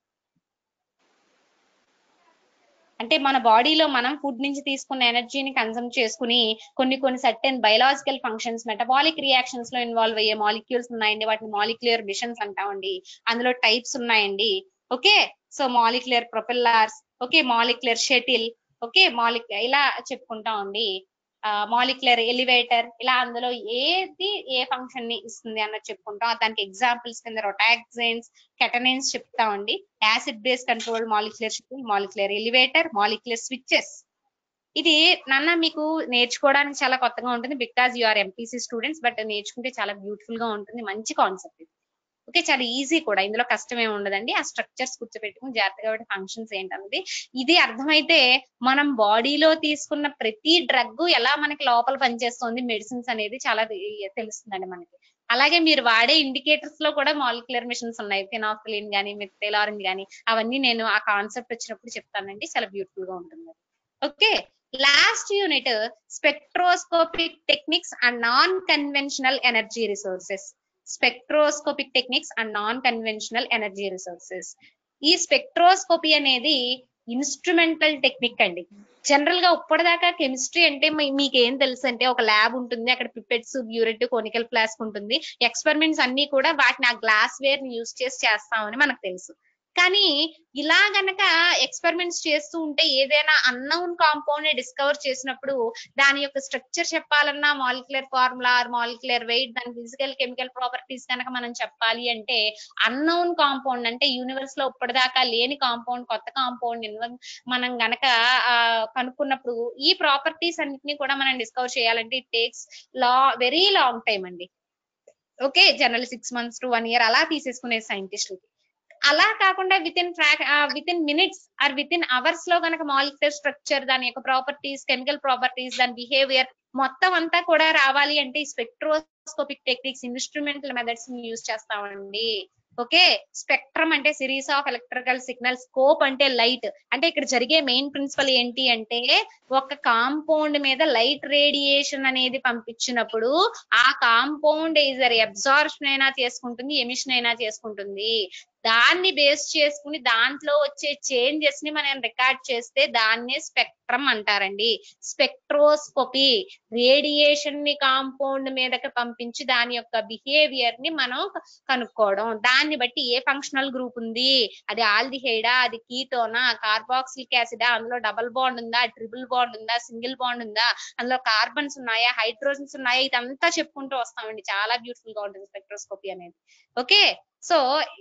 అంటే మన బాడీలో మనం ఫుడ్ నుంచి తీసుకున్న ఎనర్జీని కన్సమ్ చేసుకుని కొన్ని కొన్ని certain biological functions metabolic reactions లో ఇన్వాల్వ్ అయ్యే మాలిక్యూల్స్ ఉన్నాయండి వాటిని మాలిక్యులర్ మిషన్స్ అంటామండి అందులో టైప్స్ ఉన్నాయండి okay so molecular propellers okay molecular shuttle okay మాలిక్ ఇలా చెప్పుకుంటామండి మాలిక్యులర్ ఎలివేటర్ ఇలా అందులో ఏది ఏ ఫంక్షన్ ని ఇస్తుంది అన్నది చెప్పుకుంటాం దానికి ఎగ్జాంపుల్స్ కింద రొటాక్సైన్స్ కెటనైన్స్ చెప్తామండి acid base control molecular shifting molecular elevator molecular switches ఇది నాన్న మీకు నేర్చుకోవడానికి చాలా కొత్తగా ఉంటుంది because you are MPC students but నేర్చుకుంటే చాలా బ్యూటిఫుల్ గా ఉంటుంది మంచి కాన్సెప్ట్ ఇది ఓకే చాలా ఈజీ కూడా ఇందులో కష్టం ఏమి ఉండదండి ఆ స్ట్రక్చర్స్ కూర్చోబెట్టుకుని జాగ్రత్తగా వాటి ఫంక్షన్స్ ఏంటన్నది ఇది అర్థమైతే మనం బాడీలో తీసుకున్న ప్రతి డ్రగ్ ఎలా మనకి లోపల పనిచేస్తుంది మెడిసిన్స్ అనేది చాలా తె- తెలుస్తుందండి మనకి అలాగే మీరు వాడే ఇండికేటర్స్ లో కూడా మాలిక్యులర్ మిషన్స్ ఉన్నాయి ఫినాఫిలిన్ గానీ మిథైలారిన్ గానీ అవన్నీ నేను ఆ కాన్సెప్ట్ వచ్చినప్పుడు చెప్తానండి చాలా బ్యూటిఫుల్ గా ఉంటుంది okay last unit spectroscopic techniques and non conventional energy resources spectroscopic techniques and non conventional energy resources ఈ స్పెక్ట్రోస్కోపీ అనేది ఇన్స్ట్రుమెంటల్ టెక్నిక్ అండి జనరల్ గా ఇప్పటిదాకా కెమిస్ట్రీ అంటే మీ- మీకు ఏం తెలుసు అంటే ఒక ల్యాబ్ ఉంటుంది అక్కడ పిపెట్స్ బ్యూరెట్ కోనికల్ ఫ్లాస్క్ ఉంటుంది ఎక్స్పెరిమెంట్స్ అన్ని కూడా వాటిని ఆ గ్లాస్ వేర్ ని యూస్ చేసి చేస్తామని మనకు తెలుసు కానీ ఇలా గనక ఎక్స్పెరిమెంట్స్ చేస్తూ ఉంటే ఏదైనా అన్నౌన్ కాంపౌండ్ డిస్కవర్ చేసినప్పుడు దాని యొక్క స్ట్రక్చర్ చెప్పాలన్నా మాలిక్యులర్ ఫార్ములా మాలిక్యులర్ వెయిట్ దాని ఫిజికల్ కెమికల్ ప్రాపర్టీస్ కనుక మనం చెప్పాలి అంటే అన్నౌన్ కాంపౌండ్ అంటే యూనివర్స్ లో ఇప్పటిదాకా లేని కాంపౌండ్ కొత్త కాంపౌండ్ మనం గనక ఆ, కనుక్కున్నప్పుడు ఈ ప్రాపర్టీస్ అన్నిటిని కూడా మనం డిస్కవర్ చేయాలంటే ఇట్ టేక్స్ లా వెరీ లాంగ్ టైం అండి okay general six months to one year అలా తీసేసుకునే సైంటిస్టులకి అలా కాకుండా within track within minutes or within hours లో కనుక మాలిక్యులర్ స్ట్రక్చర్ దాని యొక్క ప్రాపర్టీస్ కెమికల్ ప్రాపర్టీస్ దాని బిహేవియర్ మొత్తం అంతా కూడా రావాలి అంటే ఈ spectroscopic techniques instrumental methods use చేస్తామండి ఓకే స్పెక్ట్రమ్ అంటే series of electrical signal scope అంటే లైట్ అంటే ఇక్కడ జరిగే మెయిన్ ప్రిన్సిపల్ ఏంటి అంటే ఒక కాంపౌండ్ మీద లైట్ రేడియేషన్ అనేది పంపించినప్పుడు ఆ కాంపౌండ్ ఇజర్ అబ్జార్ప్షన్ అయినా చేసుకుంటుంది ఎమిషన్ అయినా చేసుకుంటుంది దాన్ని బేస్ చేసుకుని దాంట్లో వచ్చే చేంజెస్ ని మనం రికార్డ్ చేస్తే దాన్నే స్పెక్ట్రమ్ అంటారండి స్పెక్ట్రోస్కోపీ రేడియేషన్ ని కాంపౌండ్ మీదకి పంపించి దాని యొక్క బిహేవియర్ ని మనం కనుక్కోవడం దాన్ని బట్టి ఏ ఫంక్షనల్ గ్రూప్ ఉంది అది ఆల్డిహైడా అది కీటోనా కార్బాక్సిలిక్ యాసిడా అందులో డబుల్ బాండ్ ఉందా ట్రిపుల్ బాండ్ ఉందా సింగిల్ బాండ్ ఉందా అందులో కార్బన్స్ ఉన్నాయా హైడ్రోజన్స్ ఉన్నాయా ఇదంతా చెప్పుకుంటూ వస్తామండి చాలా బ్యూటిఫుల్ గా ఉంటుంది స్పెక్ట్రోస్కోపీ అనేది ఓకే సో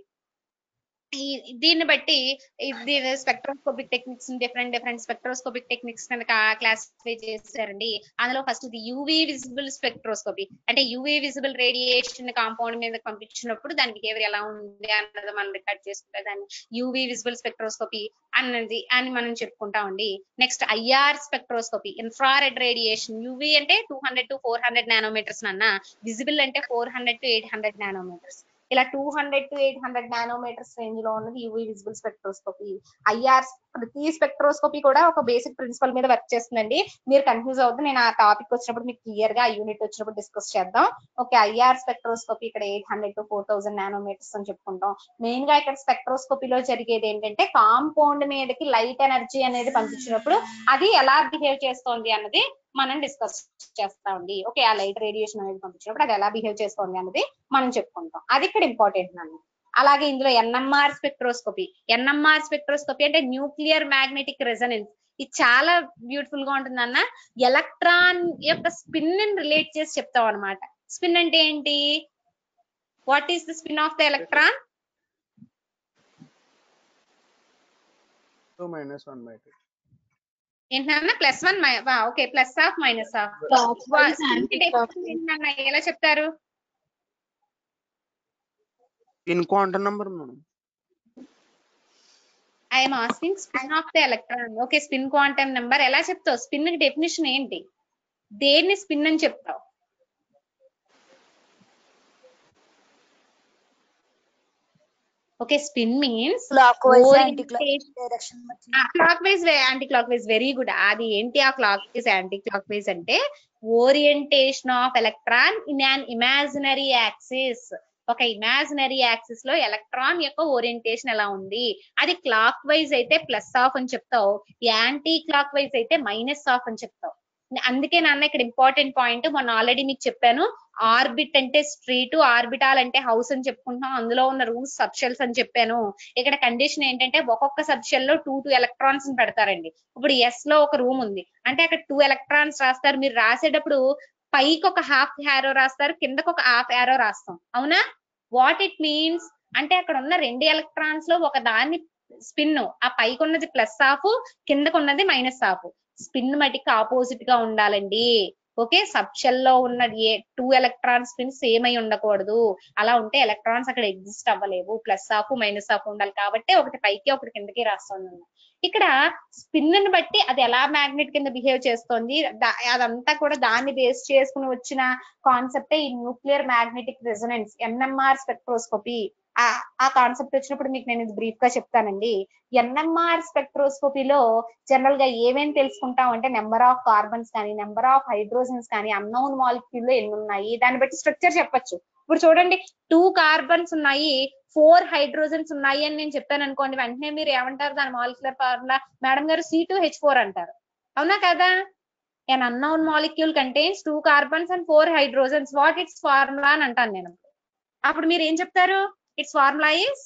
ఈ దీన్ని బట్టి ఇది spectroscopic techniques different different spectroscopic techniques కనుక క్లాసిఫై చేశారండి అందులో ఫస్ట్ ఇది యూవీ విజిబుల్ స్పెక్ట్రోస్కోపీ అంటే యూవీ విజిబుల్ రేడియేషన్ కాంపౌండ్ మీద పంపించినప్పుడు దాని బిహేవియర్ ఎలా ఉంది అన్నది మనం రికార్డ్ చేసుకుంటే దాన్ని యూవీ విజిబుల్ స్పెక్ట్రోస్కోపీ అన్నది అని మనం చెప్పుకుంటామండి next IR spectroscopy infrared radiation UV అంటే two hundred to four hundred nanometers అన్న విజిబుల్ అంటే four hundred to eight hundred nanometers ఇలా two hundred to eight hundred nanometers range లో ఉన్నది యూవీ విజిబుల్ స్పెక్ట్రోస్కోపీ ఐఆర్ ప్రతి స్పెక్ట్రోస్కోపీ కూడా ఒక బేసిక్ ప్రిన్సిపల్ మీద వర్క్ చేస్తుందండి మీరు కన్ఫ్యూజ్ అవుతుంది నేను ఆ టాపిక్ వచ్చినప్పుడు మీకు క్లియర్ గా యూనిట్ వచ్చినప్పుడు డిస్కస్ చేద్దాం ఓకే ఐఆర్ స్పెక్ట్రోస్కోపీ ఇక్కడ eight hundred to four thousand nanometers అని చెప్పుకుంటాం మెయిన్ గా ఇక్కడ స్పెక్ట్రోస్కోపీలో జరిగేది ఏంటంటే కాంపౌండ్ మీదకి లైట్ ఎనర్జీ అనేది పంపించినప్పుడు అది ఎలా బిహేవ్ చేస్తోంది అన్నది మనం డిస్కస్ చేస్తామండి ఓకే ఆ లైట్ రేడియేషన్ అనేది పంపించినప్పుడు అది ఎలా బిహేవ్ చేస్తోంది అన్నది మనం చెప్పుకుంటాం అది ఇక్కడ ఇంపార్టెంట్ నన్ను అలాగే ఇందులో ఎన్ఎంఆర్ స్పెక్ట్రోస్కోపీ ఎన్ఎంఆర్ స్పెక్ట్రోస్కోపీ అంటే న్యూక్లియర్ మ్యాగ్నెటిక్ రెజనెన్స్ ఇది చాలా బ్యూటిఫుల్ గా ఉంటుంది అన్న ఎలక్ట్రాన్ యొక్క స్పిన్ ని రిలేట్ చేసి చెప్తాం అనమాట స్పిన్ అంటే ఏంటి what is the spin of the electron two minus one by two ఏంటన్నా plus one okay plus half minus half ఏంటన్నా ఎలా చెప్తారు in quantum number madam I'm asking spin of the electron okay spin quantum number ఎలా చెప్తావు స్పిన్ కి డెఫినేషన్ ఏంటి దేన్ని స్పిన్ అని చెప్తావు okay spin means clockwise anti clock Orientation. Direction clockwise anti anticlockwise very good అది ఏంటి ఆ clockwise anti anticlockwise అంటే orientation of electron in an imaginary axis ఒక ఇమాజినరీ యాక్సిస్ లో ఎలక్ట్రాన్ యొక్క ఓరియంటేషన్ ఎలా ఉంది అది క్లాక్ వైజ్ అయితే ప్లస్ ఆఫ్ అని చెప్తావు యాంటీ క్లాక్ వైజ్ అయితే మైనస్ ఆఫ్ అని చెప్తావు అందుకే నాన్న ఇక్కడ ఇంపార్టెంట్ పాయింట్ మొన్న ఆల్రెడీ మీకు చెప్పాను ఆర్బిట్ అంటే స్ట్రీట్ ఆర్బిటాల్ అంటే హౌస్ అని చెప్పుకుంటున్నాం అందులో ఉన్న రూమ్స్ సబ్షెల్స్ అని చెప్పాను ఇక్కడ కండిషన్ ఏంటంటే ఒక్కొక్క సబ్షెల్ లో టూ టూ ఎలక్ట్రాన్స్ పెడతారండి ఇప్పుడు ఎస్ లో ఒక రూమ్ ఉంది అంటే అక్కడ టూ ఎలక్ట్రాన్స్ రాస్తారు మీరు రాసేటప్పుడు పైకి ఒక హాఫ్ హ్యారో రాస్తారు కిందకు ఒక హాఫ్ హ్యారో రాస్తాం అవునా వాట్ ఇట్ మీన్స్ అంటే అక్కడ ఉన్న రెండు ఎలక్ట్రాన్స్ లో ఒక దాన్ని స్పిన్ ఆ పైకి ఉన్నది ప్లస్ హాఫ్ కిందకు ఉన్నది మైనస్ హాఫ్ స్పిన్ మటికి ఆపోజిట్ గా ఉండాలండి ఓకే సబ్షెల్ లో ఉన్న ఏ టూ ఎలక్ట్రాన్ స్పిన్ సేమ్ అయి ఉండకూడదు అలా ఉంటే ఎలక్ట్రాన్స్ అక్కడ ఎగ్జిస్ట్ అవ్వలేవు ప్లస్ హాఫ్ మైనస్ హాఫ్ ఉండాలి కాబట్టి ఒకటి పైకి ఒకటి కిందకి రాస్తుంది ఇక్కడ స్పిన్ ని బట్టి అది ఎలా మ్యాగ్నెట్ కింద బిహేవ్ చేస్తోంది దా- అదంతా కూడా దాన్ని బేస్ చేసుకుని వచ్చిన కాన్సెప్టే ఈ nuclear magnetic resonance NMR spectroscopy ఆ ఆ కాన్సెప్ట్ వచ్చినప్పుడు మీకు నేను ఇది బ్రీఫ్ గా చెప్తానండి ఎన్ఎంఆర్ స్పెక్ట్రోస్కోపీలో జనరల్ గా ఏమేమి తెలుసుకుంటాం అంటే నెంబర్ ఆఫ్ కార్బన్స్ కానీ నెంబర్ ఆఫ్ హైడ్రోజన్స్ కానీ అన్నోన్ మాలిక్యూల్ లో ఎన్ని ఉన్నాయి దాన్ని బట్టి స్ట్రక్చర్ చెప్పొచ్చు ఇప్పుడు చూడండి టూ కార్బన్స్ ఉన్నాయి ఫోర్ హైడ్రోజన్స్ ఉన్నాయి అని నేను చెప్పాను అనుకోండి వెంటనే మీరు ఏమంటారు దాని మాలిక్యులర్ ఫార్ములా మేడం గారు సి టూ హెచ్ ఫోర్ అంటారు అవునా కదా an unknown molecule contains two carbons and four hydrogens what its formula అని అంటాను నేను అప్పుడు మీరు ఏం చెప్తారు it's formula is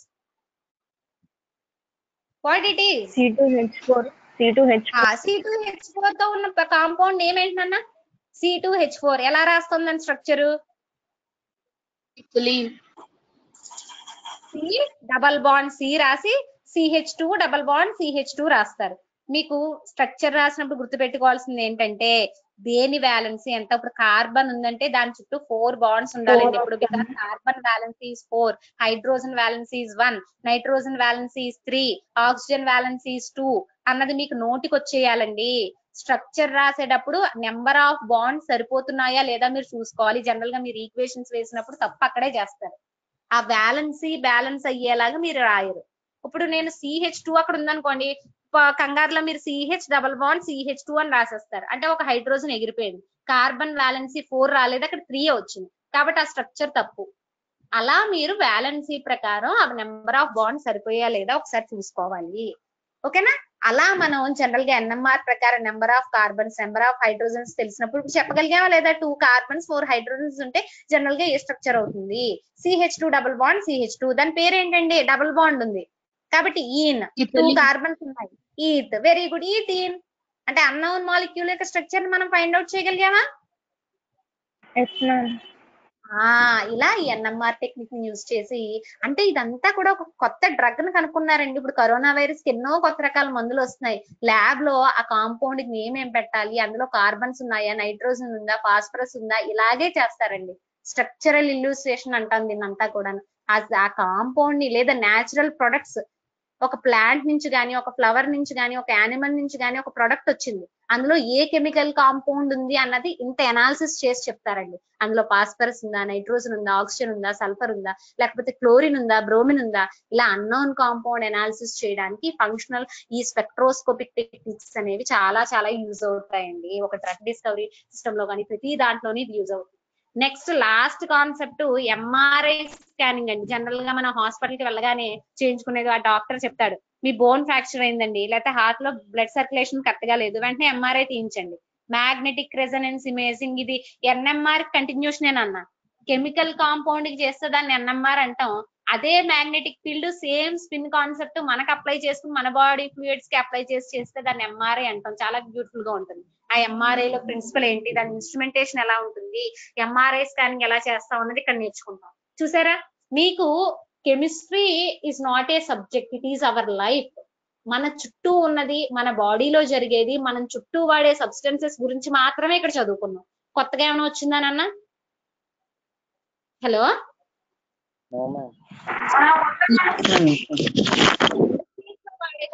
what it is C two H four C two H C two H four తో ఉన్న కాంపౌండ్ ఏమేంటన్నా సి టూ హెచ్ ఫోర్ ఎలా రాస్తుందని structure Ethylene. C double bond C రాసి CH two double bond CH two రాస్తారు మీకు స్ట్రక్చర్ రాసినప్పుడు గుర్తుపెట్టుకోవాల్సింది ఏంటంటే దేని వ్యాలెన్సీ ఎంత ఇప్పుడు కార్బన్ ఉందంటే దాని చుట్టూ ఫోర్ బాండ్స్ ఉండాలండి ఇప్పుడు because carbon valency is four hydrogen valency is one nitrogen valency is three oxygen valency is two అన్నది మీకు నోటికి వచ్చేయాలండి స్ట్రక్చర్ రాసేటప్పుడు నెంబర్ ఆఫ్ బాండ్స్ సరిపోతున్నాయా లేదా మీరు చూసుకోవాలి జనరల్ గా మీరు ఈక్వేషన్స్ వేసినప్పుడు తప్ప అక్కడే చేస్తారు ఆ బ్యాలెన్సీ బ్యాలెన్స్ అయ్యేలాగా మీరు రాయరు ఇప్పుడు నేను సిహెచ్ టూ అక్కడ ఉందనుకోండి ప- కంగారులో మీరు CH double bond CH two అని రాసేస్తారు అంటే ఒక హైడ్రోజన్ ఎగిరిపోయింది కార్బన్ వ్యాలెన్సీ ఫోర్ రాలేదు అక్కడ త్రీ వచ్చింది కాబట్టి ఆ స్ట్రక్చర్ తప్పు అలా మీరు వ్యాలెన్సీ ప్రకారం ఆ నెంబర్ ఆఫ్ బాండ్ సరిపోయా లేదా ఒకసారి చూసుకోవాలి ఓకేనా అలా మనం జనరల్ గా ఎన్ఎంఆర్ ప్రకారం number of carbons number of hydrogens తెలిసినప్పుడు ఇప్పుడు చెప్పగలిగామా లేదా టూ కార్బన్స్ ఫోర్ హైడ్రోజన్స్ ఉంటే జనరల్ గా ఏ స్ట్రక్చర్ అవుతుంది CH two double bond CH two దాని పేరు ఏంటండి డబుల్ బాండ్ ఉంది కాబట్టి ఈన్ టూ Ethylene. కార్బన్స్ ఉన్నాయి eth very good eth ene అంటే అన్నోన్ మాలిక్యూల్ యొక్క స్ట్రక్చర్ మనం ఫైండ్ అవుట్ చేయగలిగామా ఎస్ మ్యామ్ ఆ ఇలా ఈ ఎన్ఎంఆర్ టెక్నిక్ ని యూజ్ చేసి అంటే ఇదంతా కూడా ఒక కొత్త డ్రగ్ ని కనుక్కున్నారండి ఇప్పుడు కరోనా వైరస్ కి ఎన్నో కొత్త రకాల మందులు వస్తున్నాయి ల్యాబ్ లో ఆ కాంపౌండ్ కి నేమ్ ఏం పెట్టాలి అందులో కార్బన్స్ ఉన్నాయా నైట్రోజన్ ఉందా ఫాస్ఫరస్ ఉందా ఇలాగే చేస్తారండి స్ట్రక్చరల్ ఇల్యూస్ట్రేషన్ అంటాం దీన్ని అంతా కూడా ఆ కాంపౌండ్ ని లేదా న్యాచురల్ ప్రొడక్ట్స్ ఒక ప్లాంట్ నుంచి గానీ ఒక ఫ్లవర్ నుంచి గానీ ఒక యానిమల్ నుంచి గానీ ఒక ప్రొడక్ట్ వచ్చింది అందులో ఏ కెమికల్ కాంపౌండ్ ఉంది అన్నది ఇంత ఎనాలిసిస్ చేసి చెప్తారండి అందులో ఫాస్ఫరస్ ఉందా నైట్రోజన్ ఉందా ఆక్సిజన్ ఉందా సల్ఫర్ ఉందా లేకపోతే క్లోరిన్ ఉందా బ్రోమిన్ ఉందా ఇలా అన్నోన్ కాంపౌండ్ ఎనాలిసిస్ చేయడానికి ఫంక్షనల్ ఈ స్పెక్ట్రోస్కోపిక్ టెక్నిక్స్ అనేవి చాలా చాలా యూజ్ అవుతాయండి ఒక డ్రగ్ డిస్కవరీ సిస్టమ్ లో కానీ ప్రతి దాంట్లోని ఇది యూజ్ అవుతుంది next last concept MRI scanning అండి జనరల్ గా మన హాస్పిటల్ కి వెళ్ళగానే చేయించుకునేది ఆ డాక్టర్ చెప్తాడు మీ బోన్ ఫ్రాక్చర్ అయిందండి లేకపోతే హార్ట్ లో బ్లడ్ సర్క్యులేషన్ కరెక్ట్ గా లేదు వెంటనే ఎంఆర్ఐ తీయించండి మ్యాగ్నెటిక్ రెజనెన్స్ ఇమేజింగ్ ఇది ఎన్ఎంఆర్ కంటిన్యూషన్ అన్న కెమికల్ కాంపౌండ్ కి చేస్తే దాన్ని ఎన్ఎంఆర్ అంటాం అదే magnetic field same spin concept మనకు అప్లై చేసుకుని మన బాడీ ఫ్లూయిడ్స్ కి అప్లై చేసి చేస్తే దాన్ని ఎంఆర్ఐ అంటాం చాలా బ్యూటిఫుల్ గా ఉంటుంది ఆ ఎంఆర్ఐ లో ప్రిన్సిపల్ ఏంటి దాని ఇన్స్ట్రుమెంటేషన్ ఎలా ఉంటుంది ఎంఆర్ఐ స్కానింగ్ ఎలా చేస్తాం అన్నది ఇక్కడ నేర్చుకుంటాం చూసారా మీకు chemistry is not a subject it is our life మన చుట్టూ ఉన్నది మన బాడీలో జరిగేది మనం చుట్టూ వాడే సబ్స్టెన్సెస్ గురించి మాత్రమే ఇక్కడ చదువుకున్నాం కొత్తగా ఏమైనా వచ్చిందా నాన్న హలో వాడే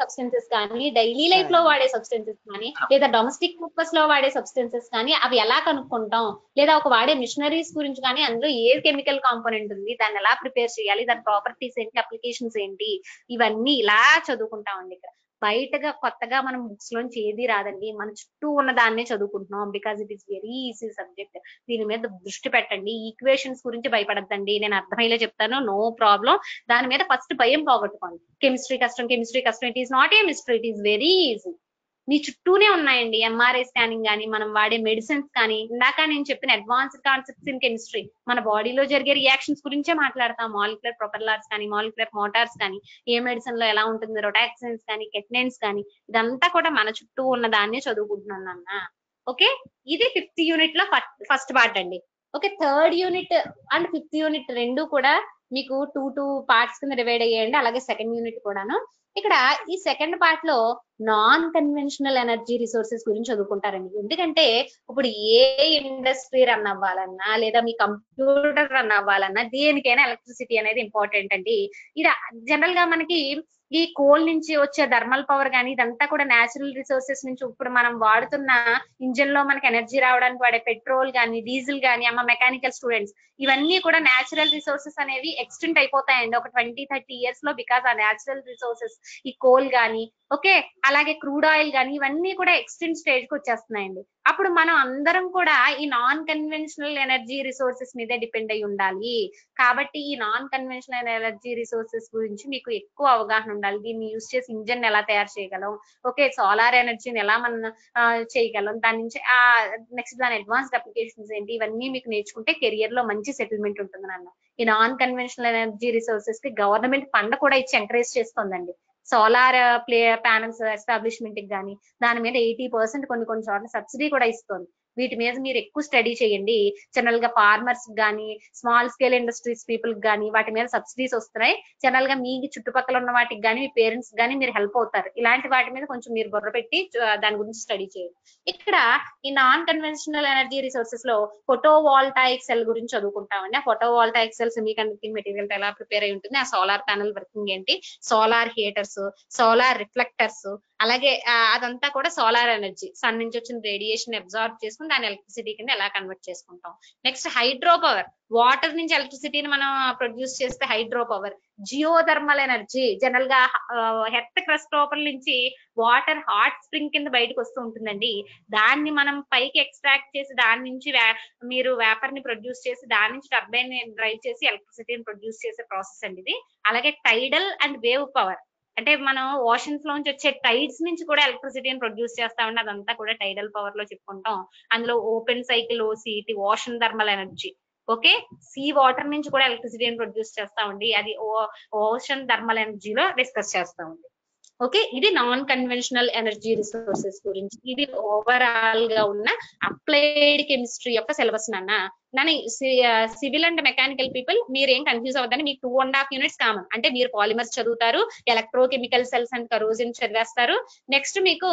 సబ్స్టెన్సెస్ కానీ డైలీ లైఫ్ లో వాడే సబ్స్టెన్సెస్ కానీ లేదా డొమెస్టిక్ పర్పస్ లో వాడే సబ్స్టెన్సెస్ కానీ అవి ఎలా కనుక్కుంటాం లేదా ఒక వాడే మిషనరీస్ గురించి కానీ అందులో ఏ కెమికల్ కాంపోనెంట్ ఉంది దాన్ని ఎలా ప్రిపేర్ చేయాలి దాని ప్రాపర్టీస్ ఏంటి అప్లికేషన్స్ ఏంటి ఇవన్నీ ఇలా చదువుకుంటామండి ఇక్కడ బయటగా కొత్తగా మనం బుక్స్ లోంచి ఏది రాదండి మన చుట్టూ ఉన్న దాన్నే చదువుకుంటున్నాం because it is very easy subject దీని మీద దృష్టి పెట్టండి ఈక్వేషన్స్ గురించి భయపడద్దండి నేను అర్థమయ్యేలా చెప్తాను నో ప్రాబ్లం దాని మీద ఫస్ట్ భయం పోగొట్టుకోండి కెమిస్ట్రీ కష్టం కెమిస్ట్రీ కష్టం it is not a mystery it is very easy మీ చుట్టూనే ఉన్నాయండి ఎంఆర్ఐ స్కానింగ్ కానీ మనం వాడే మెడిసిన్స్ కానీ ఇందాక నేను చెప్పిన అడ్వాన్స్డ్ కాన్సెప్ట్స్ ఇన్ కెమిస్ట్రీ మన బాడీలో జరిగే రియాక్షన్స్ గురించే మాట్లాడతాం మాలిక్యులర్ ప్రొపెల్లర్స్ కానీ మాలిక్యులర్ మోటార్స్ కానీ ఏ మెడిసిన్ లో ఎలా ఉంటుంది రొటాక్సిన్స్ కానీ కెట్నైన్స్ కానీ ఇదంతా కూడా మన చుట్టూ ఉన్న దాన్నే చదువుకుంటున్నాను అన్న ఓకే ఇది ఫిఫ్త్ యూనిట్ లో ఫస్ట్ పార్ట్ అండి okay third unit and fifth unit రెండు కూడా మీకు టూ టూ పార్ట్స్ కింద డివైడ్ అయ్యాయండి అలాగే సెకండ్ యూనిట్ కూడాను ఇక్కడ ఈ సెకండ్ పార్ట్ లో నాన్ కన్వెన్షనల్ ఎనర్జీ రిసోర్సెస్ గురించి చదువుకుంటారండి ఎందుకంటే ఇప్పుడు ఏ ఇండస్ట్రీ రన్ అవ్వాలన్నా లేదా మీ కంప్యూటర్ రన్ అవ్వాలన్నా దేనికైనా ఎలక్ట్రిసిటీ అనేది ఇంపార్టెంట్ అండి ఇది జనరల్ గా మనకి ఈ కోల్ నుంచి వచ్చే థర్మల్ పవర్ కానీ ఇదంతా కూడా నేచురల్ రిసోర్సెస్ నుంచి ఇప్పుడు మనం వాడుతున్న ఇంజిన్ లో మనకి ఎనర్జీ రావడానికి వాడే పెట్రోల్ కానీ డీజిల్ కానీ అమ్మ మెకానికల్ స్టూడెంట్స్ ఇవన్నీ కూడా నేచురల్ రిసోర్సెస్ అనేవి ఎక్స్టెంట్ అయిపోతాయండి ఒక ట్వంటీ థర్టీ ఇయర్స్ లో బికాస్ ఆ నేచురల్ రిసోర్సెస్ ఈ కోల్ కానీ ఓకే అలాగే క్రూడ్ ఆయిల్ కానీ ఇవన్నీ కూడా ఎక్స్టెంట్ స్టేజ్ కి వచ్చేస్తున్నాయండి అప్పుడు మనం అందరం కూడా ఈ నాన్ కన్వెన్షనల్ ఎనర్జీ రిసోర్సెస్ మీదే డిపెండ్ అయి ఉండాలి కాబట్టి ఈ నాన్ కన్వెన్షనల్ ఎనర్జీ రిసోర్సెస్ గురించి మీకు ఎక్కువ అవగాహన ఉండాలి దీన్ని యూస్ చేసి ఇంజన్ ఎలా తయారు చేయగలం ఓకే సోలార్ ఎనర్జీని ఎలా మనం ఆ, చేయగలం దాని నుంచి ఆ నెక్స్ట్ దాని అడ్వాన్స్డ్ అప్లికేషన్స్ ఏంటి ఇవన్నీ మీకు నేర్చుకుంటే కెరియర్ లో మంచి సెటిల్మెంట్ ఉంటుంది నాన్న ఈ నాన్ కన్వెన్షనల్ ఎనర్జీ రిసోర్సెస్ కి గవర్నమెంట్ ఫండ్ కూడా ఇచ్చి ఎంకరేజ్ చేస్తుందండి సోలార్ ప్లే ప్యానల్స్ ఎస్టాబ్లిష్మెంట్ కి కానీ దాని మీద ఎయిటీ పర్సెంట్ కొన్ని కొన్ని చోట్ల సబ్సిడీ కూడా ఇస్తుంది వీటి మీద మీరు ఎక్కువ స్టడీ చేయండి జనరల్ గా ఫార్మర్స్ గానీ స్మాల్ స్కేల్ ఇండస్ట్రీస్ పీపుల్ గానీ వాటి మీద సబ్సిడీస్ వస్తున్నాయి జనరల్ గా మీ చుట్టుపక్కల ఉన్న వాటికి గానీ మీ పేరెంట్స్ గానీ మీరు హెల్ప్ అవుతారు ఇలాంటి వాటి మీద కొంచెం మీరు బుర్ర పెట్టి ఆ, దాని గురించి స్టడీ చేయండి ఇక్కడ ఈ నాన్ కన్వెన్షనల్ ఎనర్జీ రిసోర్సెస్ లో ఫోటో వాల్టాయిక్ సెల్ గురించి చదువుకుంటామండి ఆ photovoltaic cell semiconducting material ఎలా ప్రిపేర్ అయి ఉంటుంది ఆ సోలార్ ప్యానల్ వర్కింగ్ ఏంటి సోలార్ హీటర్స్ సోలార్ రిఫ్లెక్టర్స్ అలాగే ఆ, అదంతా కూడా సోలార్ ఎనర్జీ సన్ నుంచి వచ్చిన రేడియేషన్ అబ్జార్బ్ చేసుకుని దాని ఎలక్ట్రిసిటీ కింద ఎలా కన్వర్ట్ చేసుకుంటాం నెక్స్ట్ హైడ్రో పవర్ వాటర్ నుంచి ఎలక్ట్రిసిటీని మనం ప్రొడ్యూస్ చేస్తే hydro power geothermal energy general గా హెర్త్ క్రస్ట్ లోపల నుంచి వాటర్ హాట్ స్ప్రింగ్ కింద బయటకు వస్తూ ఉంటుందండి దాన్ని మనం పైకి ఎక్స్ట్రాక్ట్ చేసి దాని నుంచి వే- మీరు వేపర్ ని ప్రొడ్యూస్ చేసి దాని నుంచి టర్బైన్ డ్రైవ్ చేసి ఎలక్ట్రిసిటీని ప్రొడ్యూస్ చేసే ప్రాసెస్ అండి ఇది అలాగే టైడల్ అండ్ వేవ్ పవర్ అంటే మనం ఓషన్స్ లోంచి వచ్చే టైడ్స్ నుంచి కూడా ఎలక్ట్రిసిటీని ప్రొడ్యూస్ చేస్తామండి అదంతా కూడా టైడల్ పవర్ లో చెప్పుకుంటాం అందులో ఓపెన్ సైకిల్ ఓసిటీ ocean thermal energy okay sea water నుంచి కూడా ఎలక్ట్రిసిటీని ప్రొడ్యూస్ చేస్తామండి అది ఓషన్ థర్మల్ ఎనర్జీలో డిస్కస్ చేస్తామండి ఓకే ఇది నాన్ కన్వెన్షనల్ ఎనర్జీ రిసోర్సెస్ గురించి ఇది ఓవరాల్ గా ఉన్న అప్లైడ్ కెమిస్ట్రీ యొక్క సిలబస్ నాన్న నన్ను సివిల్ అండ్ మెకానికల్ పీపుల్ మీరు ఏం కన్ఫ్యూజ్ అవ్వద్దని మీకు two and half units common అంటే మీరు పాలిమర్స్ చదువుతారు ఎలక్ట్రోకెమికల్ సెల్స్ అండ్ కరోజిన్ చదివేస్తారు నెక్స్ట్ మీకు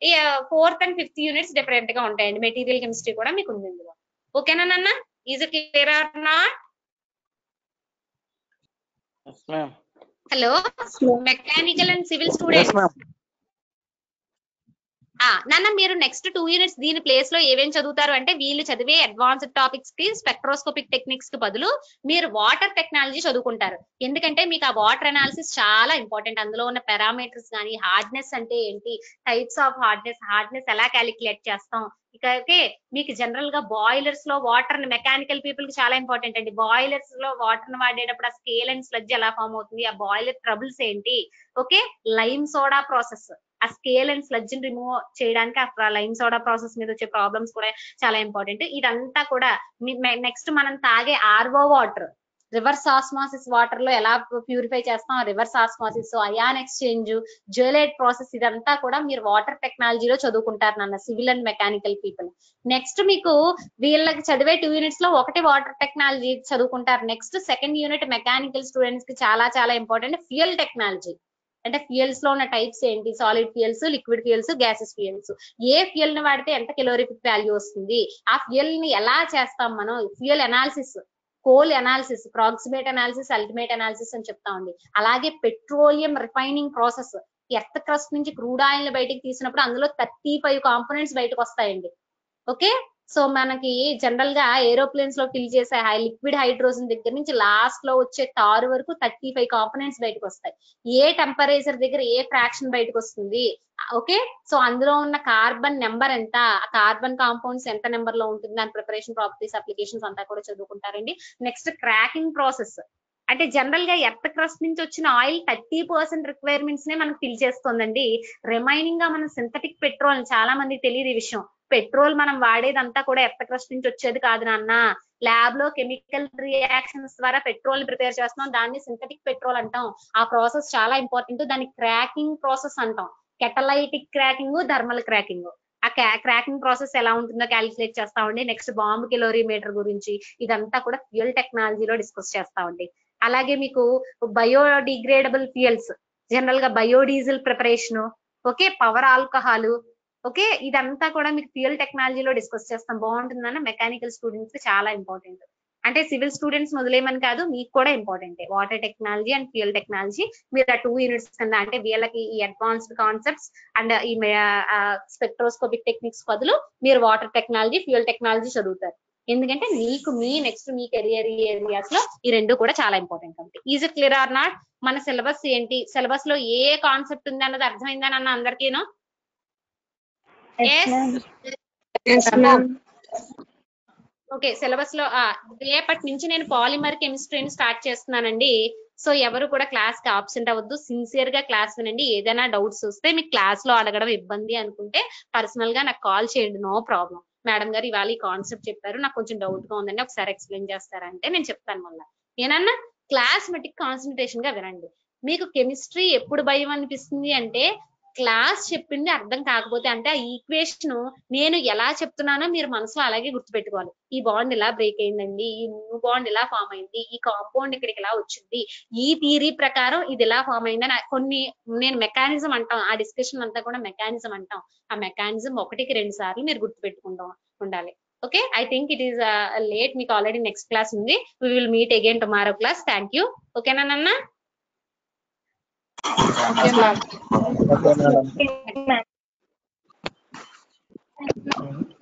fourth and fifth units different గా ఉంటాయండి మెటీరియల్ కెమిస్ట్రీ కూడా మీకు ఉంది ఇందులో ఓకేనా నాన్న is clear or not yes ma'am hello mechanical and civil ఎస్ స్టూడెంట్స్ మ్యామ్ ఆ నాన్న మీరు నెక్స్ట్ టూ యూనిట్స్ దీని ప్లేస్ లో ఏమేం చదువుతారు అంటే వీళ్ళు చదివే అడ్వాన్స్డ్ టాపిక్స్ కి స్పెక్ట్రోస్కోపిక్ టెక్నిక్స్ కి బదులు మీరు వాటర్ టెక్నాలజీ చదువుకుంటారు ఎందుకంటే మీకు ఆ వాటర్ అనాలిసిస్ చాలా ఇంపార్టెంట్ అందులో ఉన్న పారామీటర్స్ కానీ హార్డ్నెస్ అంటే ఏంటి టైప్స్ ఆఫ్ హార్డ్నెస్ హార్డ్నెస్ ఎలా క్యాలిక్యులేట్ చేస్తాం ఇక ఓకే మీకు జనరల్ గా బాయిలర్స్ లో వాటర్ మెకానికల్ పీపుల్ కి చాలా ఇంపార్టెంట్ అండి బాయిలర్స్ లో వాటర్ ని వాడేటప్పుడు ఆ స్కేల్ అండ్ స్లడ్జ్ ఎలా ఫామ్ అవుతుంది ఆ బాయిలర్ ట్రబుల్స్ ఏంటి ఓకే లైమ్ సోడా ప్రాసెస్ ఆ స్కేల్ అండ్ స్లడ్జ్ రిమూవ్ చేయడానికి ఆ లైమ్ సోడా ప్రాసెస్ మీద వచ్చే ప్రాబ్లమ్స్ కూడా చాలా ఇంపార్టెంట్ ఇదంతా కూడా నెక్స్ట్ మనం తాగే RO water reverse osmosis water లో ఎలా ప్యూరిఫై చేస్తాం reverse osmosis ion exchange zeolite process ఇదంతా కూడా మీరు వాటర్ టెక్నాలజీలో చదువుకుంటారు నాన్న civil and mechanical people next మీకు వీళ్ళకి చదివే టూ యూనిట్స్ లో ఒకటి వాటర్ టెక్నాలజీ చదువుకుంటారు next second unit mechanical students కి చాలా చాలా ఇంపార్టెంట్ ఫ్యూయల్ టెక్నాలజీ అంటే ఫ్యూయల్స్ లో ఉన్న టైప్స్ ఏంటి solid fuels liquid fuels gases fuels ఏ ఫ్యూయల్ ని వాడితే ఎంత కిలోరిఫిక్ వాల్యూ వస్తుంది ఆ ఫ్యూయల్ ని ఎలా చేస్తాం మనం fuel analysis coal analysis proximate analysis ultimate analysis అని చెప్తా ఉంది అలాగే petroleum refining process earth crust నుంచి క్రూడ్ ఆయిల్ బయటకు తీసినప్పుడు అందులో థర్టీ ఫైవ్ కాంపోనెంట్స్ బయటకు వస్తాయండి ఓకే సో మనకి జనరల్ గా ఏరోప్లేన్స్ లో ఫిల్ చేసే హై లిక్విడ్ హైడ్రోజన్ దగ్గర నుంచి లాస్ట్ లో వచ్చే తారు వరకు థర్టీ ఫైవ్ కాంపోనెంట్స్ బయటకు వస్తాయి ఏ టెంపరేచర్ దగ్గర ఏ ఫ్రాక్షన్ బయటకు వస్తుంది ఓకే సో అందులో ఉన్న కార్బన్ నెంబర్ ఎంత ఆ కార్బన్ కాంపౌండ్స్ ఎంత నెంబర్ లో ఉంటుంది దాని ప్రిపరేషన్ ప్రాపర్టీస్ అప్లికేషన్స్ అంతా కూడా చదువుకుంటారండి నెక్స్ట్ క్రాకింగ్ ప్రాసెస్ అంటే జనరల్ గా ఎర్త్ క్రస్ట్ నుంచి వచ్చిన ఆయిల్ థర్టీ పర్సెంట్ రిక్వైర్మెంట్స్ నే మనకు ఫిల్ చేస్తుందండి రిమైనింగ్ గా మనం సింథటిక్ పెట్రోల్ చాలా మందికి తెలియదు ఈ విషయం పెట్రోల్ మనం వాడేదంతా కూడా ఎర్త్ క్రస్ట్ నుంచి వచ్చేది కాదు నాన్న ల్యాబ్ లో కెమికల్ రియాక్షన్స్ ద్వారా పెట్రోల్ ప్రిపేర్ చేస్తున్నాం దాన్ని సింథటిక్ పెట్రోల్ అంటాం ఆ ప్రాసెస్ చాలా ఇంపార్టెంట్ దాన్ని క్రాకింగ్ ప్రాసెస్ అంటాం కెటలైటిక్ క్రాకింగ్ థర్మల్ క్రాకింగ్ ఆ క్రాకింగ్ ప్రాసెస్ ఎలా ఉంటుందో క్యాలిక్యులేట్ చేస్తామండి నెక్స్ట్ బాంబ్ కిలోరీమీటర్ గురించి ఇదంతా కూడా ఫ్యూయల్ టెక్నాలజీలో డిస్కస్ చేస్తామండి అలాగే మీకు బయోడిగ్రేడబుల్ ఫ్యూయల్స్ జనరల్ గా biodiesel preparation okay power alcohol okay ఇదంతా కూడా మీకు ఫ్యూయల్ టెక్నాలజీలో డిస్కస్ చేస్తాం బాగుంటుందన్న మెకానికల్ స్టూడెంట్స్ కి చాలా ఇంపార్టెంట్ అంటే సివిల్ స్టూడెంట్స్ మొదలేమని కాదు మీకు కూడా important water technology and fuel technology మీరు ఆ టూ యూనిట్స్ కింద అంటే వీళ్ళకి ఈ అడ్వాన్స్డ్ కాన్సెప్ట్స్ అండ్ ఈ స్పెక్ట్రోస్కోపిక్ టెక్నిక్స్ బదులు మీరు వాటర్ టెక్నాలజీ ఫ్యూయల్ టెక్నాలజీ చదువుతారు ఎందుకంటే మీకు మీ నెక్స్ట్ మీ కెరియర్ ఏరియాస్ లో ఈ రెండు కూడా చాలా ఇంపార్టెంట్ కాబట్టి ఈజ్ క్లియర్ ఆర్ నాట్ మన సిలబస్ ఏంటి సిలబస్ లో ఏ కాన్సెప్ట్ ఉంది అన్నది అర్థమైందని అన్న అందరికీను yes Yes. Ma'am okay syllabus లో ఆ, రేపటి నుంచి నేను పాలిమర్ కెమిస్ట్రీని స్టార్ట్ చేస్తున్నానండి సో ఎవరు కూడా క్లాస్ కి ఆబ్సెంట్ అవ్వద్దు సిన్సియర్ గా క్లాస్ వినండి ఏదైనా డౌట్స్ వస్తే మీకు క్లాస్ లో అడగడం ఇబ్బంది అనుకుంటే పర్సనల్ గా నాకు కాల్ చేయండి నో ప్రాబ్లం మేడం గారు ఇవాళ ఈ కాన్సెప్ట్ చెప్పారు నాకు కొంచెం డౌట్ గా ఉందండి ఒకసారి ఎక్స్ప్లెయిన్ చేస్తారంటే నేను చెప్తాను మళ్ళీ ఏనన్నా క్లాస్ మెటిక్ కాన్సన్ట్రేషన్ గా వినండి మీకు కెమిస్ట్రీ ఎప్పుడు భయం అనిపిస్తుంది అంటే క్లాస్ చెప్పింది అర్థం కాకపోతే అంటే ఆ ఈక్వేషన్ నేను ఎలా చెప్తున్నానో మీరు మనసులో అలాగే గుర్తుపెట్టుకోవాలి ఈ బాండ్ ఇలా బ్రేక్ అయిందండి ఈ న్యూ బాండ్ ఇలా ఫామ్ అయింది ఈ కాంపౌండ్ ఇక్కడికి ఇలా వచ్చింది ఈ థియరీ ప్రకారం ఇది ఇలా ఫామ్ అయిందని కొన్ని నేను మెకానిజం అంటాం ఆ డిస్కషన్ అంతా కూడా మెకానిజం అంటాం ఆ మెకానిజం ఒకటికి రెండు సార్లు మీరు గుర్తుపెట్టుకుంటాం ఉండాలి okay I think it is late మీకు ఆల్రెడీ నెక్స్ట్ క్లాస్ ఉంది we will meet again tomorrow class thank you ఓకేనా నాన్న మ్యామ్